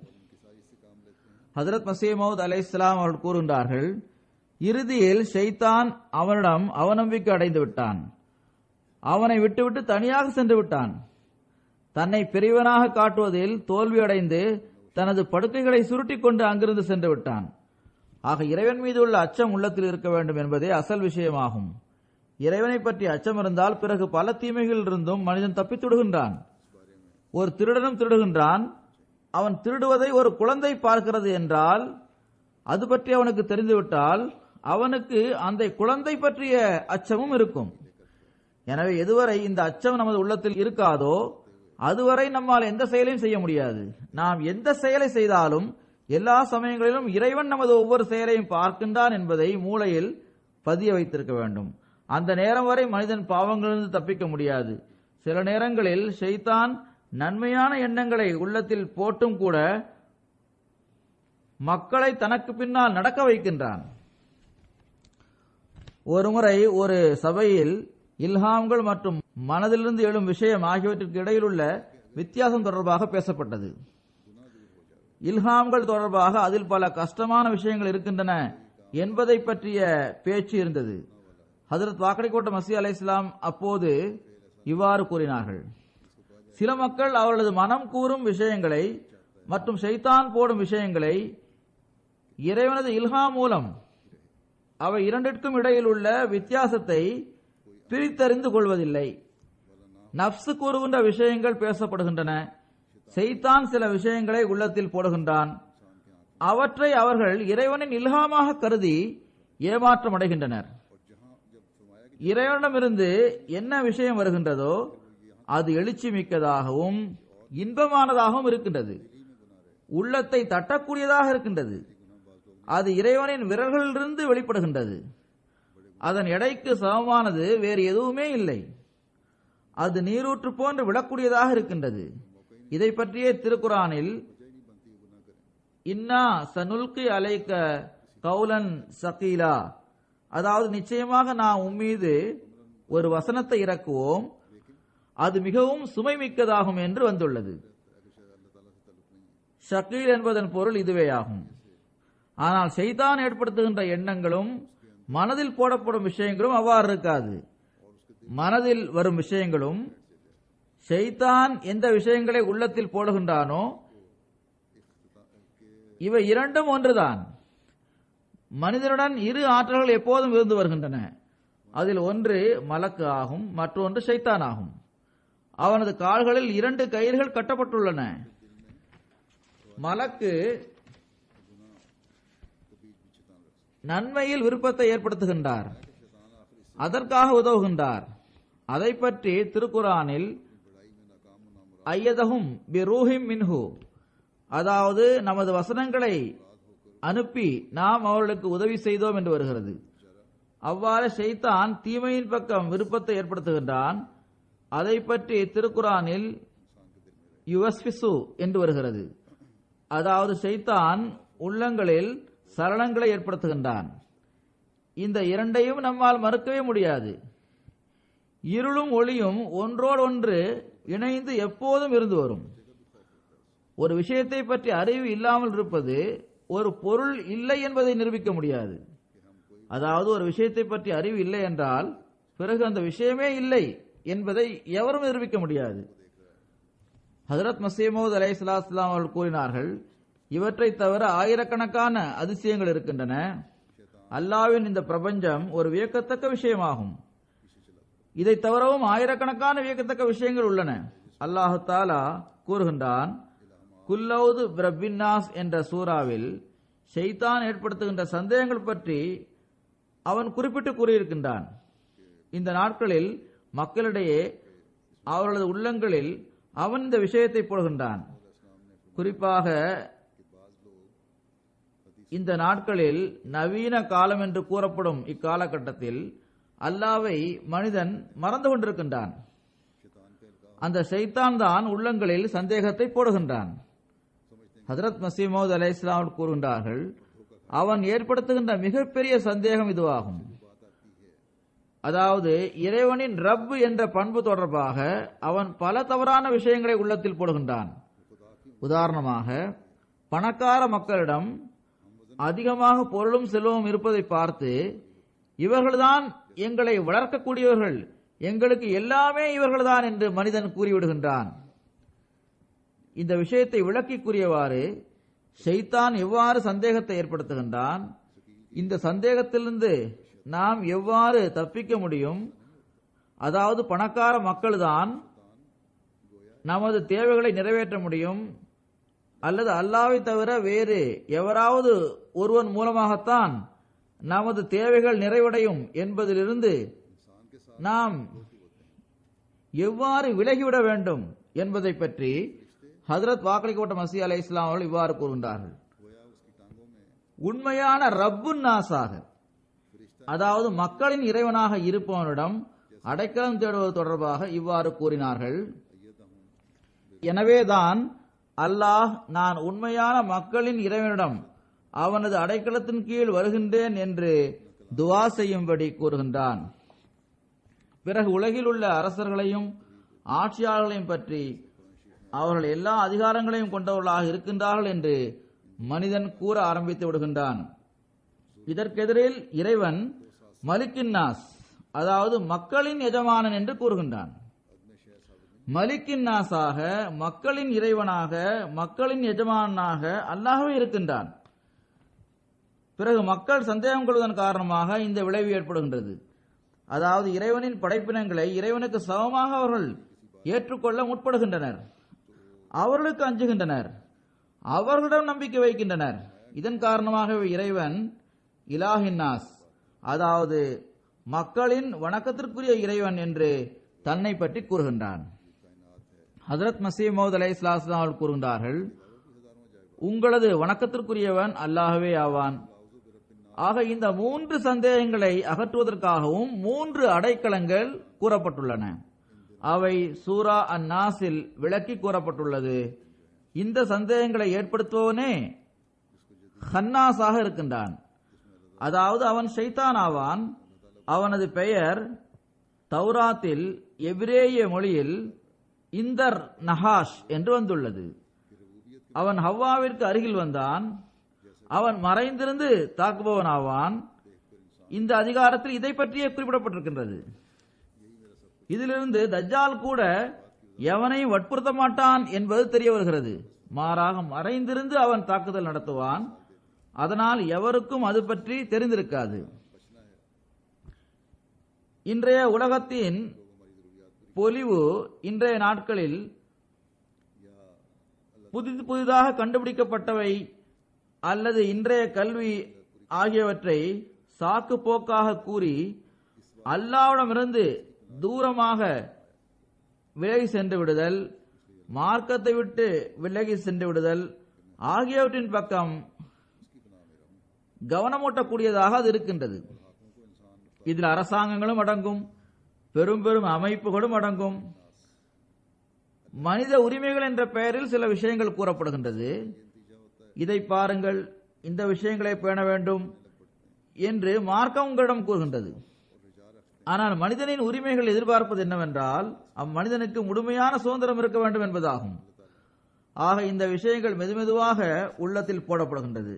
ஹதரத் மசீமௌத் அலை இஸ்லாம் அவர்கள் கூறுகின்றார்கள் இறுதியில் ஷைத்தான் அவனிடம் அவநம்பிக்கை அடைந்து விட்டான் அவனை விட்டுவிட்டு தனியாக சென்று விட்டான் தன்னை பெரியவனாக காட்டுவதில் தோல்வியடைந்து தனது படுக்கைகளை சுருட்டிக் கொண்டு அங்கிருந்து சென்று விட்டான் ஆக இறைவன் மீது உள்ள அச்சம் உள்ளத்தில் இருக்க வேண்டும் என்பதே அசல் விஷயமாகும் இறைவனை பற்றி அச்சம் இருந்தால் பிறகு பல தீமைகளிலிருந்தும் மனிதன் தப்பித்துடுகின்றான் ஒரு திருடனும் திருடுகின்றான் அவன் திருடுவதை ஒரு குழந்தை பார்க்கிறது என்றால் அது பற்றி அவனுக்கு தெரிந்துவிட்டால் அவனுக்கு அந்த குழந்தை பற்றிய அச்சமும் இருக்கும் எனவே எதுவரை இந்த அச்சம் நமது உள்ளத்தில் இருக்காதோ அதுவரை நம்மால் எந்த செயலையும் செய்ய முடியாது நாம் எந்த செயலை செய்தாலும் எல்லா சமயங்களிலும் இறைவன் நமது ஒவ்வொரு செயலையும் பார்க்கின்றான் என்பதை மூளையில் பதிய வைத்திருக்க வேண்டும் அந்த நேரம் வரை மனிதன் பாவங்களிலிருந்து தப்பிக்க முடியாது சில நேரங்களில் ஷைத்தான் நன்மையான எண்ணங்களை உள்ளத்தில் போட்டும் கூட மக்களை தனக்கு பின்னால் நடக்க வைக்கின்றான் ஒருமுறை ஒரு சபையில் இல்ஹாம்கள் மற்றும் மனதிலிருந்து எழும் விஷயம் ஆகியவற்றிற்கு இடையில் உள்ள வித்தியாசம் தொடர்பாக பேசப்பட்டது இல்ஹாம்கள் தொடர்பாக அதில் பல கஷ்டமான விஷயங்கள் இருக்கின்றன என்பதை பற்றிய பேச்சு இருந்தது ஹதரத் வாக்கடைக்கோட்ட மசி அலை இஸ்லாம் அப்போது இவ்வாறு கூறினார்கள் சில மக்கள் அவர்களது மனம் கூறும் விஷயங்களை மற்றும் ஷைத்தான் போடும் விஷயங்களை இறைவனது இல்ஹா மூலம் அவை இரண்டிற்கும் இடையில் உள்ள வித்தியாசத்தை பிரித்தறிந்து கொள்வதில்லை நப்சு கூறுகின்ற விஷயங்கள் பேசப்படுகின்றன செய்தான் சில விஷயங்களை உள்ளத்தில் போடுகின்றான் அவற்றை அவர்கள் இறைவனின் இல்ஹாமாக கருதி ஏமாற்றம் அடைகின்றனர் இறைவனிடமிருந்து என்ன விஷயம் வருகின்றதோ அது எழுச்சி மிக்கதாகவும் இன்பமானதாகவும் இருக்கின்றது உள்ளத்தை தட்டக்கூடியதாக இருக்கின்றது அது இறைவனின் விரல்களிலிருந்து வெளிப்படுகின்றது அதன் எடைக்கு சமமானது வேறு எதுவுமே இல்லை அது நீரூற்று போன்று விடக்கூடியதாக இருக்கின்றது இதை பற்றியே திருக்குறானில் இன்னா சனுல்கி அலைக்க கவுலன் சகீலா அதாவது நிச்சயமாக நான் உம்மீது ஒரு வசனத்தை இறக்குவோம் அது மிகவும் சுமை மிக்கதாகும் என்று வந்துள்ளது ஷக்கீல் என்பதன் பொருள் இதுவேயாகும் ஆனால் செய்தான் ஏற்படுத்துகின்ற எண்ணங்களும் மனதில் போடப்படும் விஷயங்களும் அவ்வாறு இருக்காது மனதில் வரும் விஷயங்களும் ஷைத்தான் எந்த விஷயங்களை உள்ளத்தில் போடுகின்றானோ இவை இரண்டும் ஒன்றுதான் மனிதனுடன் இரு ஆற்றல்கள் எப்போதும் இருந்து வருகின்றன அதில் ஒன்று மலக்கு ஆகும் மற்றொன்று ஷைத்தான் ஆகும் அவனது கால்களில் இரண்டு கயிறுகள் கட்டப்பட்டுள்ளன மலக்கு நன்மையில் விருப்பத்தை ஏற்படுத்துகின்றார் அதற்காக உதவுகின்றார் அதை பற்றி திருக்குரானில் ஐயதகும் பிரூஹிம் மின்ஹு அதாவது நமது வசனங்களை அனுப்பி நாம் அவர்களுக்கு உதவி செய்தோம் என்று வருகிறது அவ்வாறு ஷைத்தான் தீமையின் பக்கம் விருப்பத்தை ஏற்படுத்துகின்றான் அதை பற்றி திருக்குரானில் யுவஸ்பிசு என்று வருகிறது அதாவது ஷைத்தான் உள்ளங்களில் சலனங்களை ஏற்படுத்துகின்றான் இந்த இரண்டையும் நம்மால் மறுக்கவே முடியாது இருளும் ஒளியும் ஒன்றோடு ஒன்று இணைந்து எப்போதும் இருந்து வரும் ஒரு விஷயத்தை பற்றி அறிவு இல்லாமல் இருப்பது ஒரு பொருள் இல்லை என்பதை நிரூபிக்க முடியாது அதாவது ஒரு விஷயத்தை பற்றி அறிவு இல்லை என்றால் பிறகு அந்த விஷயமே இல்லை என்பதை எவரும் நிரூபிக்க முடியாது ஹசரத் மசீமோத் அலை சலாஸ்லாம் அவர்கள் கூறினார்கள் இவற்றை தவிர ஆயிரக்கணக்கான அதிசயங்கள் இருக்கின்றன அல்லாவின் இந்த பிரபஞ்சம் ஒரு வியக்கத்தக்க விஷயமாகும் இதை தவிரவும் ஆயிரக்கணக்கான வியக்கத்தக்க விஷயங்கள் உள்ளன அல்லாஹு தாலா கூறுகின்றான் குல்லவுது பிரபின்னாஸ் என்ற சூறாவில் ஷைத்தான் ஏற்படுத்துகின்ற சந்தேகங்கள் பற்றி அவன் குறிப்பிட்டு கூறியிருக்கின்றான் இந்த நாட்களில் மக்களிடையே அவர்களது உள்ளங்களில் அவன் இந்த விஷயத்தை போடுகின்றான் குறிப்பாக இந்த நாட்களில் நவீன காலம் என்று கூறப்படும் இக்காலகட்டத்தில் அல்லாவை மனிதன் மறந்து கொண்டிருக்கின்றான் அந்த ஷைத்தான் தான் உள்ளங்களில் சந்தேகத்தை போடுகின்றான் ஹதரத் மசீமோத் அலை இஸ்லாம் கூறுகின்றார்கள் அவன் ஏற்படுத்துகின்ற மிகப்பெரிய சந்தேகம் இதுவாகும் அதாவது இறைவனின் ரப் என்ற பண்பு தொடர்பாக அவன் பல தவறான விஷயங்களை உள்ளத்தில் போடுகின்றான் உதாரணமாக பணக்கார மக்களிடம் அதிகமாக பொருளும் செல்வமும் இருப்பதை பார்த்து இவர்கள்தான் எங்களை வளர்க்கக்கூடியவர்கள் எங்களுக்கு எல்லாமே இவர்கள்தான் என்று மனிதன் கூறிவிடுகின்றான் இந்த விஷயத்தை விளக்கி கூறியவாறு ஷைத்தான் எவ்வாறு சந்தேகத்தை ஏற்படுத்துகின்றான் இந்த சந்தேகத்திலிருந்து நாம் எவ்வாறு தப்பிக்க முடியும் அதாவது பணக்கார மக்கள்தான் நமது தேவைகளை நிறைவேற்ற முடியும் அல்லது அல்லாவை தவிர வேறு எவராவது ஒருவன் மூலமாகத்தான் நமது தேவைகள் நிறைவடையும் என்பதிலிருந்து நாம் எவ்வாறு விலகிவிட வேண்டும் என்பதை பற்றி ஹதரத் வாக்களிக்கப்பட்ட மசி அலை இஸ்லாம் அவர்கள் இவ்வாறு கூறுகின்றார்கள் உண்மையான ரப்பு நாசாக அதாவது மக்களின் இறைவனாக இருப்பவனிடம் அடைக்கலம் தேடுவது தொடர்பாக இவ்வாறு கூறினார்கள் எனவேதான் அல்லாஹ் நான் உண்மையான மக்களின் இறைவனிடம் அவனது அடைக்கலத்தின் கீழ் வருகின்றேன் என்று துவா செய்யும்படி கூறுகின்றான் பிறகு உலகில் உள்ள அரசர்களையும் ஆட்சியாளர்களையும் பற்றி அவர்கள் எல்லா அதிகாரங்களையும் கொண்டவர்களாக இருக்கின்றார்கள் என்று மனிதன் கூற ஆரம்பித்து விடுகின்றான் இதற்கெதிரில் இறைவன் மலிக்கின்னாஸ் அதாவது மக்களின் எஜமானன் என்று கூறுகின்றான் மலிக்கின் நாசாக மக்களின் இறைவனாக மக்களின் எஜமானாக அல்லாஹ்வே இருக்கின்றான் பிறகு மக்கள் சந்தேகம் கொள்வதன் காரணமாக இந்த விளைவு ஏற்படுகின்றது அதாவது இறைவனின் படைப்பினங்களை இறைவனுக்கு சமமாக அவர்கள் ஏற்றுக்கொள்ள முற்படுகின்றனர் அவர்களுக்கு அஞ்சுகின்றனர் அவர்களிடம் நம்பிக்கை வைக்கின்றனர் இதன் காரணமாக இறைவன் இலாஹின்னாஸ் அதாவது மக்களின் வணக்கத்திற்குரிய இறைவன் என்று தன்னை பற்றி கூறுகின்றான் ஹதரத் மசீமோத் அலை இஸ்லாம் அவர்கள் கூறுகின்றார்கள் உங்களது வணக்கத்திற்குரியவன் அல்லாஹ்வே ஆவான் ஆக இந்த மூன்று சந்தேகங்களை அகற்றுவதற்காகவும் மூன்று அடைக்கலங்கள் கூறப்பட்டுள்ளன அவை சூரா அன் நாஸில் விளக்கி கூறப்பட்டுள்ளது இந்த சந்தேகங்களை ஏற்படுத்துபவனே ஹன்னாஸாக இருக்கின்றான் அதாவது அவன் ஷைத்தான் ஆவான் அவனது பெயர் தௌராத்தில் எபிரேய மொழியில் இந்தர் நஹாஷ் என்று வந்துள்ளது அவன் ஹவ்வாவிற்கு அருகில் வந்தான் அவன் மறைந்திருந்து தாக்குபவன் ஆவான் இந்த அதிகாரத்தில் இதை பற்றியே குறிப்பிடப்பட்டிருக்கின்றது இதிலிருந்து தஜ்ஜால் கூட எவனையும் வற்புறுத்த மாட்டான் என்பது தெரிய வருகிறது மாறாக மறைந்திருந்து அவன் தாக்குதல் நடத்துவான் அதனால் எவருக்கும் அது பற்றி தெரிந்திருக்காது இன்றைய உலகத்தின் பொலிவு இன்றைய நாட்களில் புதிது புதிதாக கண்டுபிடிக்கப்பட்டவை அல்லது இன்றைய கல்வி ஆகியவற்றை சாக்கு போக்காக கூறி அல்லாவிடமிருந்து தூரமாக விலகி சென்று விடுதல் மார்க்கத்தை விட்டு விலகி சென்று விடுதல் ஆகியவற்றின் பக்கம் கவனமூட்டக்கூடியதாக அது இருக்கின்றது இதில் அரசாங்கங்களும் அடங்கும் பெரும் பெரும் அமைப்புகளும் அடங்கும் மனித உரிமைகள் என்ற பெயரில் சில விஷயங்கள் கூறப்படுகின்றது இதை பாருங்கள் இந்த விஷயங்களை பேண வேண்டும் என்று மார்க்கம் உங்களிடம் கூறுகின்றது ஆனால் மனிதனின் உரிமைகள் எதிர்பார்ப்பது என்னவென்றால் அம்மனிதனுக்கு முழுமையான சுதந்திரம் இருக்க வேண்டும் என்பதாகும் ஆக இந்த விஷயங்கள் மெதுமெதுவாக உள்ளத்தில் போடப்படுகின்றது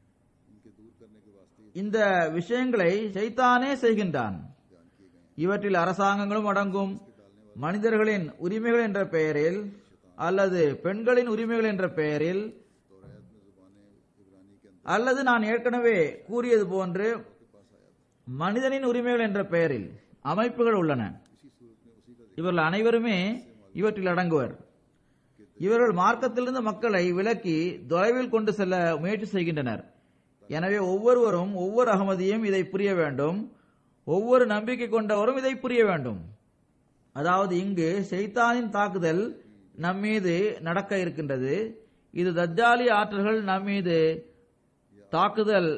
இந்த விஷயங்களை சைத்தானே செய்கின்றான் இவற்றில் அரசாங்கங்களும் அடங்கும் மனிதர்களின் உரிமைகள் என்ற பெயரில் அல்லது பெண்களின் உரிமைகள் என்ற பெயரில் அல்லது நான் ஏற்கனவே கூறியது போன்று மனிதனின் உரிமைகள் என்ற பெயரில் அமைப்புகள் உள்ளன இவர்கள் அனைவருமே இவற்றில் அடங்குவர் இவர்கள் மார்க்கத்திலிருந்து மக்களை விலக்கி தொலைவில் கொண்டு செல்ல முயற்சி செய்கின்றனர் எனவே ஒவ்வொருவரும் ஒவ்வொரு அகமதியும் இதை புரிய வேண்டும் ஒவ்வொரு நம்பிக்கை கொண்டவரும் இதை புரிய வேண்டும் அதாவது இங்கு ஷைத்தானின் தாக்குதல் நம்மீது நடக்க இருக்கின்றது இது தஜ்ஜாலி ஆற்றல்கள் நம்மீது தாக்குதல்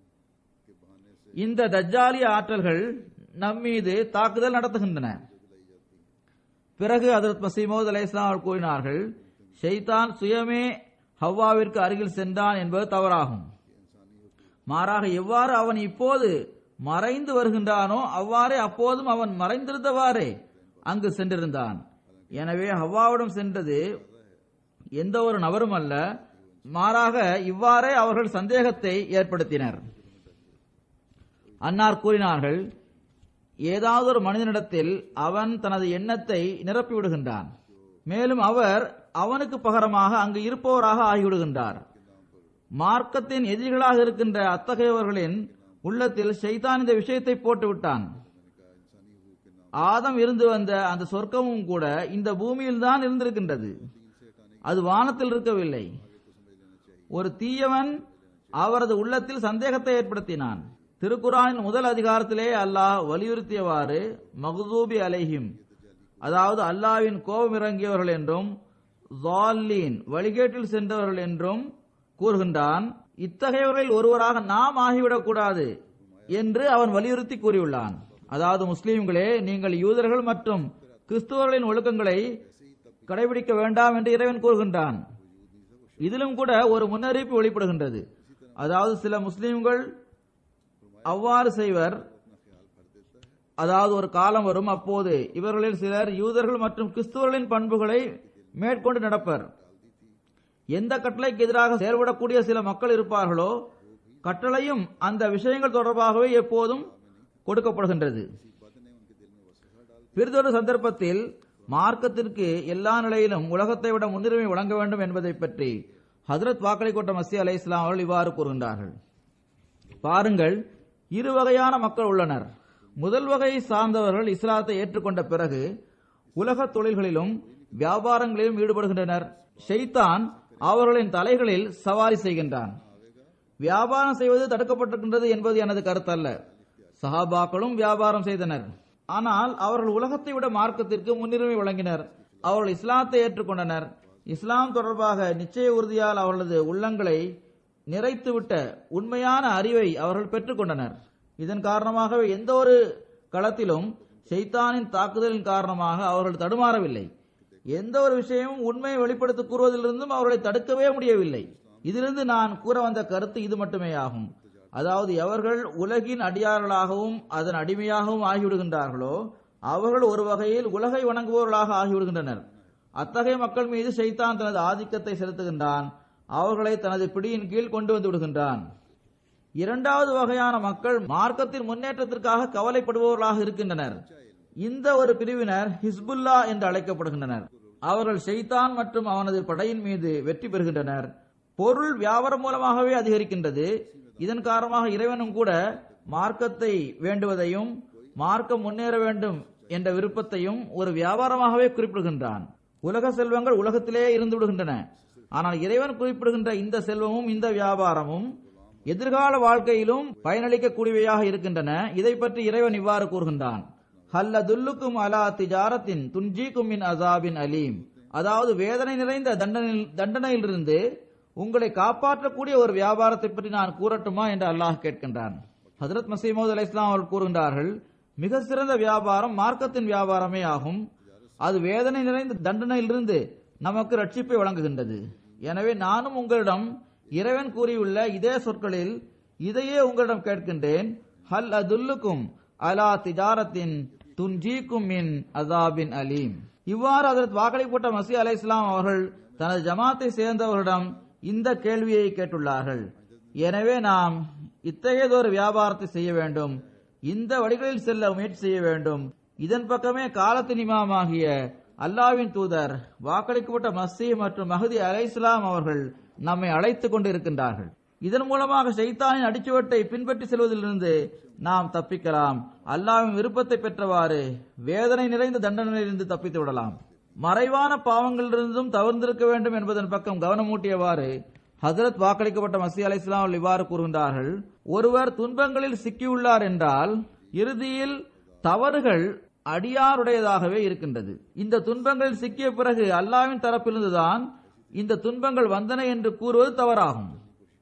இந்த தஜ்ஜாலி ஆற்றல்கள் நம்மீது தாக்குதல் நடத்துகின்றன பிறகு அதரத் மசீமோத் அலை இஸ்லாம் கூறினார்கள் ஷைத்தான் சுயமே ஹவ்வாவிற்கு அருகில் சென்றான் என்பது தவறாகும் மாறாக எவ்வாறு அவன் இப்போது மறைந்து வருகின்றானோ அவ்வாறே அப்போதும் அவன் மறைந்திருந்தவாறே அங்கு சென்றிருந்தான் எனவே ஹவ்வாவிடம் சென்றது எந்த ஒரு நபரும் அல்ல மாறாக இவ்வாறே அவர்கள் சந்தேகத்தை ஏற்படுத்தினர் அன்னார் கூறினார்கள் ஏதாவது ஒரு மனிதனிடத்தில் அவன் தனது எண்ணத்தை நிரப்பிவிடுகின்றான் மேலும் அவர் அவனுக்கு பகரமாக அங்கு இருப்பவராக ஆகிவிடுகின்றார் மார்க்கத்தின் எதிரிகளாக இருக்கின்ற அத்தகையவர்களின் உள்ளத்தில் ஷைத்தான் இந்த விஷயத்தை போட்டு விட்டான் ஆதம் இருந்து வந்த அந்த சொர்க்கமும் கூட இந்த பூமியில் தான் இருந்திருக்கின்றது அது வானத்தில் இருக்கவில்லை ஒரு தீயவன் அவரது உள்ளத்தில் சந்தேகத்தை ஏற்படுத்தினான் திருக்குறானின் முதல் அதிகாரத்திலே அல்லாஹ் வலியுறுத்தியவாறு மகுதூபி அலைஹிம் அதாவது அல்லாவின் கோபம் இறங்கியவர்கள் என்றும் ஜால்லீன் வழிகேட்டில் சென்றவர்கள் என்றும் கூறுகின்றான் இத்தகையவர்களில் ஒருவராக நாம் ஆகிவிடக் கூடாது என்று அவன் வலியுறுத்தி கூறியுள்ளான் அதாவது முஸ்லிம்களே நீங்கள் யூதர்கள் மற்றும் கிறிஸ்துவர்களின் ஒழுக்கங்களை கடைபிடிக்க வேண்டாம் என்று இறைவன் கூறுகின்றான் இதிலும் கூட ஒரு முன்னறிவிப்பு வெளிப்படுகின்றது அதாவது சில முஸ்லிம்கள் அவ்வாறு செய்வர் அதாவது ஒரு காலம் வரும் அப்போது இவர்களில் சிலர் யூதர்கள் மற்றும் கிறிஸ்துவர்களின் பண்புகளை மேற்கொண்டு நடப்பர் எந்த கட்டளைக்கு எதிராக செயல்படக்கூடிய சில மக்கள் இருப்பார்களோ கட்டளையும் அந்த விஷயங்கள் தொடர்பாகவே எப்போதும் கொடுக்கப்படுகின்றது பிறிதொரு சந்தர்ப்பத்தில் மார்க்கத்திற்கு எல்லா நிலையிலும் உலகத்தை விட முன்னுரிமை வழங்க வேண்டும் என்பதை பற்றி ஹசரத் வாக்களை கொண்ட மசி அலை இஸ்லாம் அவர்கள் இவ்வாறு கூறுகின்றார்கள் பாருங்கள் இரு வகையான மக்கள் உள்ளனர் முதல் வகையை சார்ந்தவர்கள் இஸ்லாத்தை ஏற்றுக்கொண்ட பிறகு உலக தொழில்களிலும் வியாபாரங்களிலும் ஈடுபடுகின்றனர் ஷைத்தான் அவர்களின் தலைகளில் சவாரி செய்கின்றான் வியாபாரம் செய்வது தடுக்கப்பட்டிருக்கின்றது என்பது எனது கருத்தல்ல சஹாபாக்களும் வியாபாரம் செய்தனர் ஆனால் அவர்கள் உலகத்தை விட மார்க்கத்திற்கு முன்னுரிமை வழங்கினர் அவர்கள் இஸ்லாத்தை ஏற்றுக்கொண்டனர் இஸ்லாம் தொடர்பாக நிச்சய உறுதியால் அவர்களது உள்ளங்களை நிறைத்துவிட்ட உண்மையான அறிவை அவர்கள் பெற்றுக்கொண்டனர் இதன் காரணமாகவே எந்த ஒரு களத்திலும் ஷைத்தானின் தாக்குதலின் காரணமாக அவர்கள் தடுமாறவில்லை எந்த ஒரு விஷயமும் உண்மையை வெளிப்படுத்தி கூறுவதிலிருந்தும் அவர்களை தடுக்கவே முடியவில்லை இதிலிருந்து நான் கூற வந்த கருத்து இது மட்டுமே ஆகும் அதாவது எவர்கள் உலகின் அடியார்களாகவும் அதன் அடிமையாகவும் ஆகிவிடுகின்றார்களோ அவர்கள் ஒரு வகையில் உலகை வணங்குபவர்களாக ஆகிவிடுகின்றனர் அத்தகைய மக்கள் மீது ஷைத்தான் தனது ஆதிக்கத்தை செலுத்துகின்றான் அவர்களை தனது பிடியின் கீழ் கொண்டு வந்து விடுகின்றான் இரண்டாவது வகையான மக்கள் மார்க்கத்தின் முன்னேற்றத்திற்காக கவலைப்படுபவர்களாக இருக்கின்றனர் இந்த ஒரு பிரிவினர் ஹிஸ்புல்லா என்று அழைக்கப்படுகின்றனர் அவர்கள் ஷெய்தான் மற்றும் அவனது படையின் மீது வெற்றி பெறுகின்றனர் பொருள் வியாபாரம் மூலமாகவே அதிகரிக்கின்றது இதன் காரணமாக இறைவனும் கூட மார்க்கத்தை வேண்டுவதையும் மார்க்கம் முன்னேற வேண்டும் என்ற விருப்பத்தையும் ஒரு வியாபாரமாகவே குறிப்பிடுகின்றான் உலக செல்வங்கள் உலகத்திலே இருந்து விடுகின்றன ஆனால் இறைவன் குறிப்பிடுகின்ற இந்த செல்வமும் இந்த வியாபாரமும் எதிர்கால வாழ்க்கையிலும் பயனளிக்கக்கூடியவையாக இருக்கின்றன இதை பற்றி இறைவன் இவ்வாறு கூறுகின்றான் ஹல்ல துல்லுக்கும் அலா திஜாரத்தின் துன்ஜீக்கும் மின் அசாபின் அலீம் அதாவது வேதனை நிறைந்த தண்டனையில் தண்டனையிலிருந்து உங்களை காப்பாற்றக்கூடிய ஒரு வியாபாரத்தை பற்றி நான் கூறட்டுமா என்று அல்லாஹ் கேட்கின்றான் ஹசரத் மசீமது அலி இஸ்லாம் அவர்கள் கூறுகின்றார்கள் மிக சிறந்த வியாபாரம் மார்க்கத்தின் வியாபாரமே ஆகும் அது வேதனை நிறைந்த தண்டனையிலிருந்து நமக்கு ரட்சிப்பை வழங்குகின்றது எனவே நானும் உங்களிடம் இறைவன் கூறியுள்ள இதே சொற்களில் இதையே உங்களிடம் கேட்கின்றேன் ஹல் அதுல்லுக்கும் அலா திஜாரத்தின் துன்ஜீக்கும் மின் அசாபின் அலீம் இவ்வாறு அதற்கு வாக்களிப்பட்ட மசி அலை இஸ்லாம் அவர்கள் தனது ஜமாத்தை சேர்ந்தவர்களிடம் இந்த கேள்வியை கேட்டுள்ளார்கள் எனவே நாம் இத்தகையதொரு வியாபாரத்தை செய்ய வேண்டும் இந்த வழிகளில் செல்ல முயற்சி செய்ய வேண்டும் இதன் பக்கமே காலத்தின் இமாமாகிய அல்லாவின் தூதர் வாக்களிக்கப்பட்ட மஸ்ஸி மற்றும் மஹதி அலை இஸ்லாம் அவர்கள் நம்மை அழைத்துக் கொண்டிருக்கின்றார்கள் இதன் மூலமாக ஷைத்தானின் அடிச்சுவட்டை பின்பற்றி செல்வதிலிருந்து நாம் தப்பிக்கலாம் அல்லாவின் விருப்பத்தை பெற்றவாறு வேதனை நிறைந்த தண்டனையிலிருந்து தப்பித்து விடலாம் மறைவான பாவங்களிலிருந்தும் தவிர்ந்திருக்க வேண்டும் என்பதன் பக்கம் கவனமூட்டியவாறு ஹசரத் வாக்களிக்கப்பட்ட மசி அலை இஸ்லாம் இவ்வாறு கூறுகின்றார்கள் ஒருவர் துன்பங்களில் சிக்கியுள்ளார் என்றால் இறுதியில் தவறுகள் அடியாருடையதாகவே இருக்கின்றது இந்த துன்பங்களில் சிக்கிய பிறகு அல்லாவின் தரப்பிலிருந்துதான் இந்த துன்பங்கள் வந்தன என்று கூறுவது தவறாகும்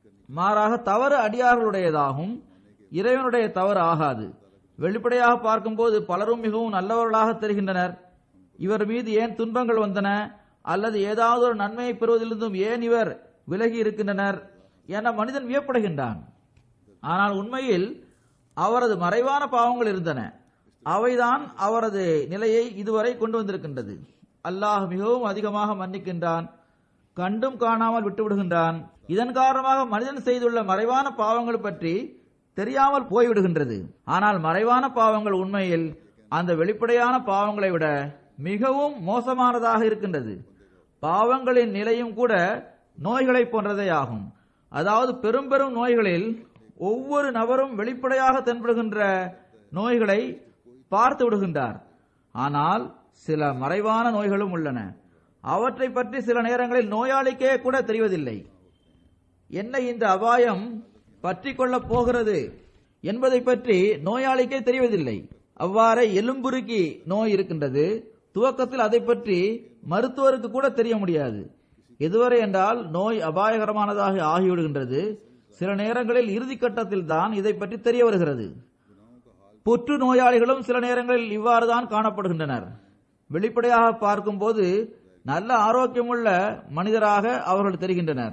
மாறாக தவறு அடியார்களுடையதாகும் இறைவனுடைய தவறு ஆகாது வெளிப்படையாக பார்க்கும்போது பலரும் மிகவும் நல்லவர்களாக தெரிகின்றனர் இவர் மீது ஏன் துன்பங்கள் வந்தன அல்லது ஏதாவது ஒரு நன்மையை பெறுவதிலிருந்தும் ஏன் இவர் விலகி இருக்கின்றனர் என மனிதன் வியப்படுகின்றான் ஆனால் உண்மையில் அவரது மறைவான பாவங்கள் இருந்தன அவைதான் அவரது நிலையை இதுவரை கொண்டு வந்திருக்கின்றது அல்லாஹ் மிகவும் அதிகமாக மன்னிக்கின்றான் கண்டும் காணாமல் விட்டுவிடுகின்றான் இதன் காரணமாக மனிதன் செய்துள்ள மறைவான பாவங்கள் பற்றி தெரியாமல் போய்விடுகின்றது ஆனால் மறைவான பாவங்கள் உண்மையில் அந்த வெளிப்படையான பாவங்களை விட மிகவும் மோசமானதாக இருக்கின்றது பாவங்களின் நிலையும் கூட நோய்களை போன்றதே ஆகும் அதாவது பெரும் பெரும் நோய்களில் ஒவ்வொரு நபரும் வெளிப்படையாக தென்படுகின்ற நோய்களை பார்த்து விடுகின்றார் ஆனால் சில மறைவான நோய்களும் உள்ளன அவற்றை பற்றி சில நேரங்களில் நோயாளிக்கே கூட தெரிவதில்லை என்ன இந்த அபாயம் பற்றி கொள்ளப் போகிறது என்பதை பற்றி நோயாளிக்கே தெரிவதில்லை அவ்வாறே எலும்புருக்கி நோய் இருக்கின்றது துவக்கத்தில் அதை பற்றி மருத்துவருக்கு கூட தெரிய முடியாது எதுவரை என்றால் நோய் அபாயகரமானதாக ஆகிவிடுகின்றது சில நேரங்களில் இறுதி கட்டத்தில் தான் இதை பற்றி தெரிய வருகிறது புற்று நோயாளிகளும் சில நேரங்களில் இவ்வாறுதான் காணப்படுகின்றனர் வெளிப்படையாக பார்க்கும்போது நல்ல ஆரோக்கியமுள்ள மனிதராக அவர்கள் தெரிகின்றனர்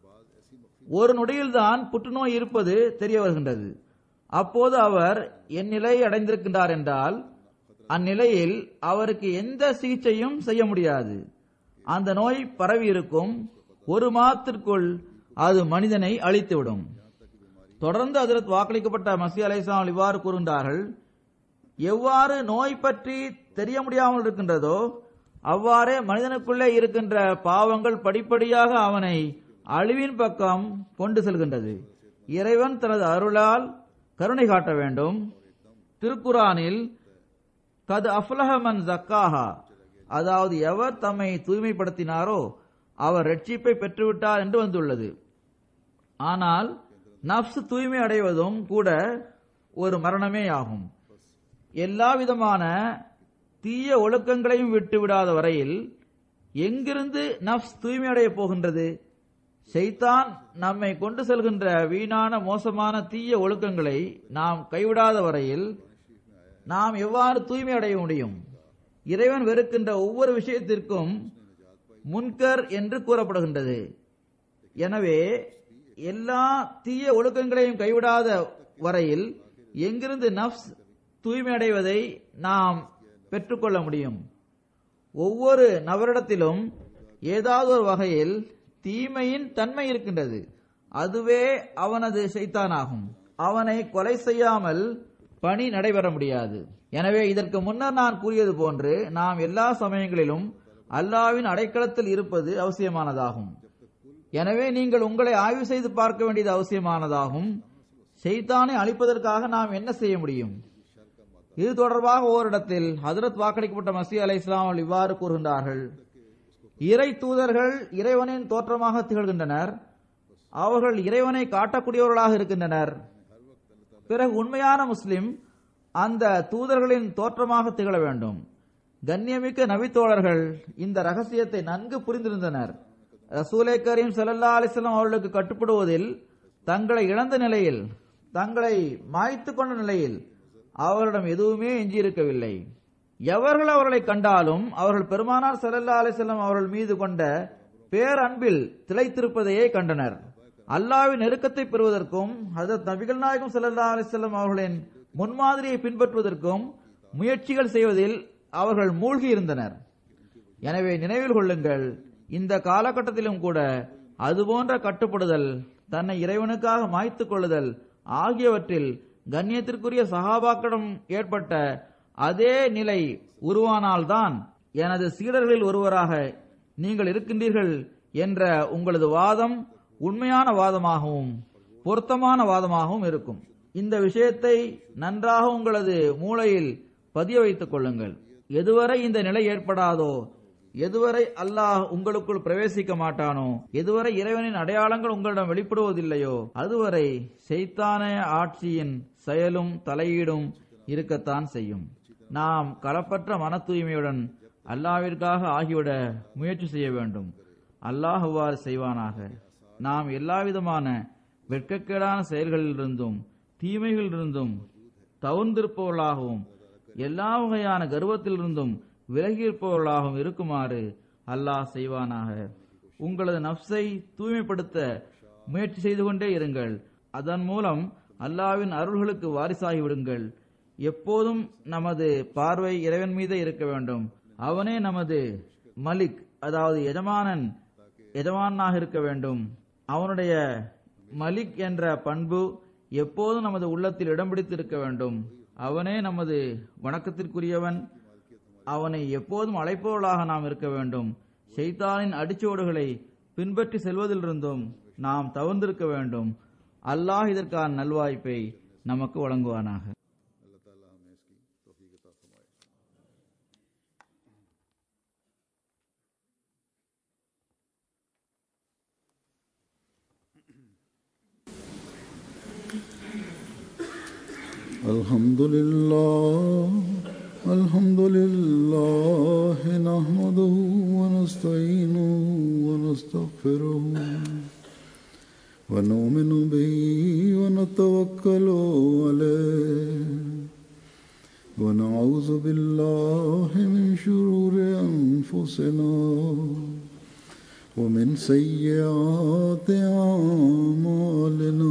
ஒரு நொடியில்தான் புற்றுநோய் இருப்பது தெரிய வருகின்றது அப்போது அவர் என் நிலை அடைந்திருக்கின்றார் என்றால் அந்நிலையில் அவருக்கு எந்த சிகிச்சையும் செய்ய முடியாது அந்த நோய் பரவி இருக்கும் ஒரு மாதத்திற்குள் அது மனிதனை அழித்துவிடும் தொடர்ந்து அதில் வாக்களிக்கப்பட்ட மசி அலைசாம் இவ்வாறு கூறுகின்றார்கள் எவ்வாறு நோய் பற்றி தெரிய முடியாமல் இருக்கின்றதோ அவ்வாறே மனிதனுக்குள்ளே இருக்கின்ற பாவங்கள் படிப்படியாக அவனை அழிவின் பக்கம் கொண்டு செல்கின்றது இறைவன் தனது அருளால் கருணை காட்ட வேண்டும் திருக்குரானில் கது அஃப்லஹமன் ஜக்காஹா அதாவது எவர் தம்மை தூய்மைப்படுத்தினாரோ அவர் ரட்சிப்பை பெற்றுவிட்டார் என்று வந்துள்ளது ஆனால் நப்ஸ் தூய்மை அடைவதும் கூட ஒரு மரணமே ஆகும் எல்லா விதமான தீய ஒழுக்கங்களையும் விட்டு விடாத வரையில் எங்கிருந்து நப்ஸ் தூய்மை அடைய போகின்றது ஷைத்தான் நம்மை கொண்டு செல்கின்ற வீணான மோசமான தீய ஒழுக்கங்களை நாம் கைவிடாத வரையில் நாம் எவ்வாறு தூய்மை அடைய முடியும் இறைவன் வெறுக்கின்ற ஒவ்வொரு விஷயத்திற்கும் முன்கர் என்று கூறப்படுகின்றது எனவே எல்லா தீய ஒழுக்கங்களையும் கைவிடாத வரையில் எங்கிருந்து நப்ஸ் தூய்மை அடைவதை நாம் பெற்றுக்கொள்ள முடியும் ஒவ்வொரு நபரிடத்திலும் ஏதாவது ஒரு வகையில் தீமையின் தன்மை இருக்கின்றது அதுவே அவனது செய்தானாகும் அவனை கொலை செய்யாமல் பணி நடைபெற முடியாது எனவே இதற்கு முன்னர் நான் கூறியது போன்று நாம் எல்லா சமயங்களிலும் அல்லாவின் அடைக்கலத்தில் இருப்பது அவசியமானதாகும் எனவே நீங்கள் உங்களை ஆய்வு செய்து பார்க்க வேண்டியது அவசியமானதாகும் செய்தானை அழிப்பதற்காக நாம் என்ன செய்ய முடியும் இது தொடர்பாக ஓரிடத்தில் ஹதரத் வாக்களிக்கப்பட்ட மசி அலை இஸ்லாம் இவ்வாறு கூறுகின்றார்கள் இறை தூதர்கள் இறைவனின் தோற்றமாக திகழ்கின்றனர் அவர்கள் இறைவனை காட்டக்கூடியவர்களாக இருக்கின்றனர் பிறகு உண்மையான முஸ்லிம் அந்த தூதர்களின் தோற்றமாக திகழ வேண்டும் கண்ணியமிக்க நபித்தோழர்கள் இந்த ரகசியத்தை நன்கு புரிந்திருந்தனர் ரசூலை கரீம் சல்லா அலிஸ்லாம் அவர்களுக்கு கட்டுப்படுவதில் தங்களை இழந்த நிலையில் தங்களை மாய்த்து கொண்ட நிலையில் அவர்களிடம் எதுவுமே எஞ்சியிருக்கவில்லை எவர்கள் அவர்களை கண்டாலும் அவர்கள் பெருமானார் சல்லல்லா அலிசல்லாம் அவர்கள் மீது கொண்ட பேரன்பில் திளைத்திருப்பதையே கண்டனர் அல்லாவின் நெருக்கத்தை பெறுவதற்கும் ஹசரத் நபிகள் நாயகம் சல்லல்லா அலிசல்லாம் அவர்களின் முன்மாதிரியை பின்பற்றுவதற்கும் முயற்சிகள் செய்வதில் அவர்கள் மூழ்கி இருந்தனர் எனவே நினைவில் கொள்ளுங்கள் இந்த காலகட்டத்திலும் கூட அதுபோன்ற கட்டுப்படுதல் தன்னை இறைவனுக்காக மாய்த்துக் கொள்ளுதல் ஆகியவற்றில் கண்ணியத்திற்குரிய சகாபாக்களிடம் ஏற்பட்ட அதே நிலை உருவானால்தான் எனது சீடர்களில் ஒருவராக நீங்கள் இருக்கின்றீர்கள் என்ற உங்களது வாதம் உண்மையான வாதமாகவும் பொருத்தமான வாதமாகவும் இருக்கும் இந்த விஷயத்தை நன்றாக உங்களது மூளையில் பதிய வைத்துக் கொள்ளுங்கள் எதுவரை இந்த நிலை ஏற்படாதோ எதுவரை அல்லாஹ் உங்களுக்குள் பிரவேசிக்க மாட்டானோ எதுவரை இறைவனின் அடையாளங்கள் உங்களிடம் வெளிப்படுவதில்லையோ அதுவரை செய்தான ஆட்சியின் செயலும் தலையீடும் இருக்கத்தான் செய்யும் நாம் களப்பற்ற மன தூய்மையுடன் அல்லாவிற்காக ஆகிவிட முயற்சி செய்ய வேண்டும் அல்லாஹ் அவ்வாறு செய்வானாக நாம் எல்லாவிதமான வெட்கக்கேடான செயல்களிலிருந்தும் தீமைகளிலிருந்தும் தவிர்ந்திருப்பவர்களாகவும் எல்லா வகையான கர்வத்திலிருந்தும் விலகியிருப்பவர்களாகவும் இருக்குமாறு அல்லாஹ் செய்வானாக உங்களது நப்சை தூய்மைப்படுத்த முயற்சி செய்து கொண்டே இருங்கள் அதன் மூலம் அல்லாவின் அருள்களுக்கு வாரிசாகி விடுங்கள் எப்போதும் நமது பார்வை இறைவன் மீதே இருக்க வேண்டும் அவனே நமது மலிக் அதாவது எஜமானன் எஜமானாக இருக்க வேண்டும் அவனுடைய மலிக் என்ற பண்பு எப்போதும் நமது உள்ளத்தில் இடம் பிடித்து இருக்க வேண்டும் அவனே நமது வணக்கத்திற்குரியவன் அவனை எப்போதும் அழைப்பவர்களாக நாம் இருக்க வேண்டும் ஷைத்தானின் அடிச்சுவடுகளை பின்பற்றி செல்வதிலிருந்தும் நாம் தவிர்ந்திருக்க வேண்டும் அல்லாஹ் இதற்கான நல்வாய்ப்பை நமக்கு வழங்குவானாக الحمد لله الحمد لله نحمده ونستعينه ونستغفره ونؤمن به ونتوكل عليه ونعوذ بالله من شرور أنفسنا ومن سيئات أعمالنا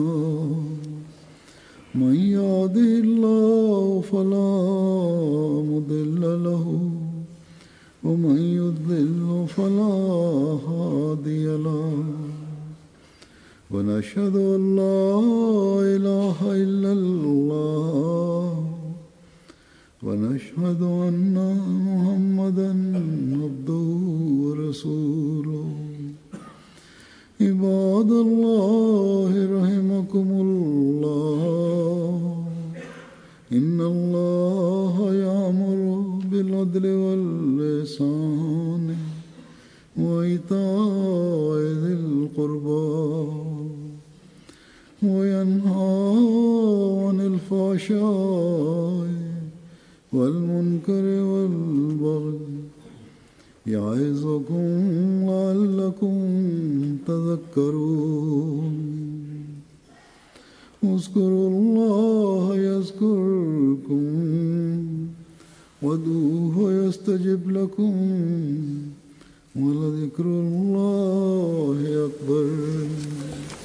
من يهده الله فلا مضل له ومن يضلل فلا هادي له ونشهد ان لا اله الا الله ونشهد ان محمدا عبده ورسوله عباد الله رحمكم الله إن الله يأمر بالعدل واللسان وإيتاء ذي القربى وينهى عن الفحشاء والمنكر والبغي يعظكم لعلكم تذكرون اذكروا الله يذكركم وادعوه يستجب لكم ولذكر الله أكبر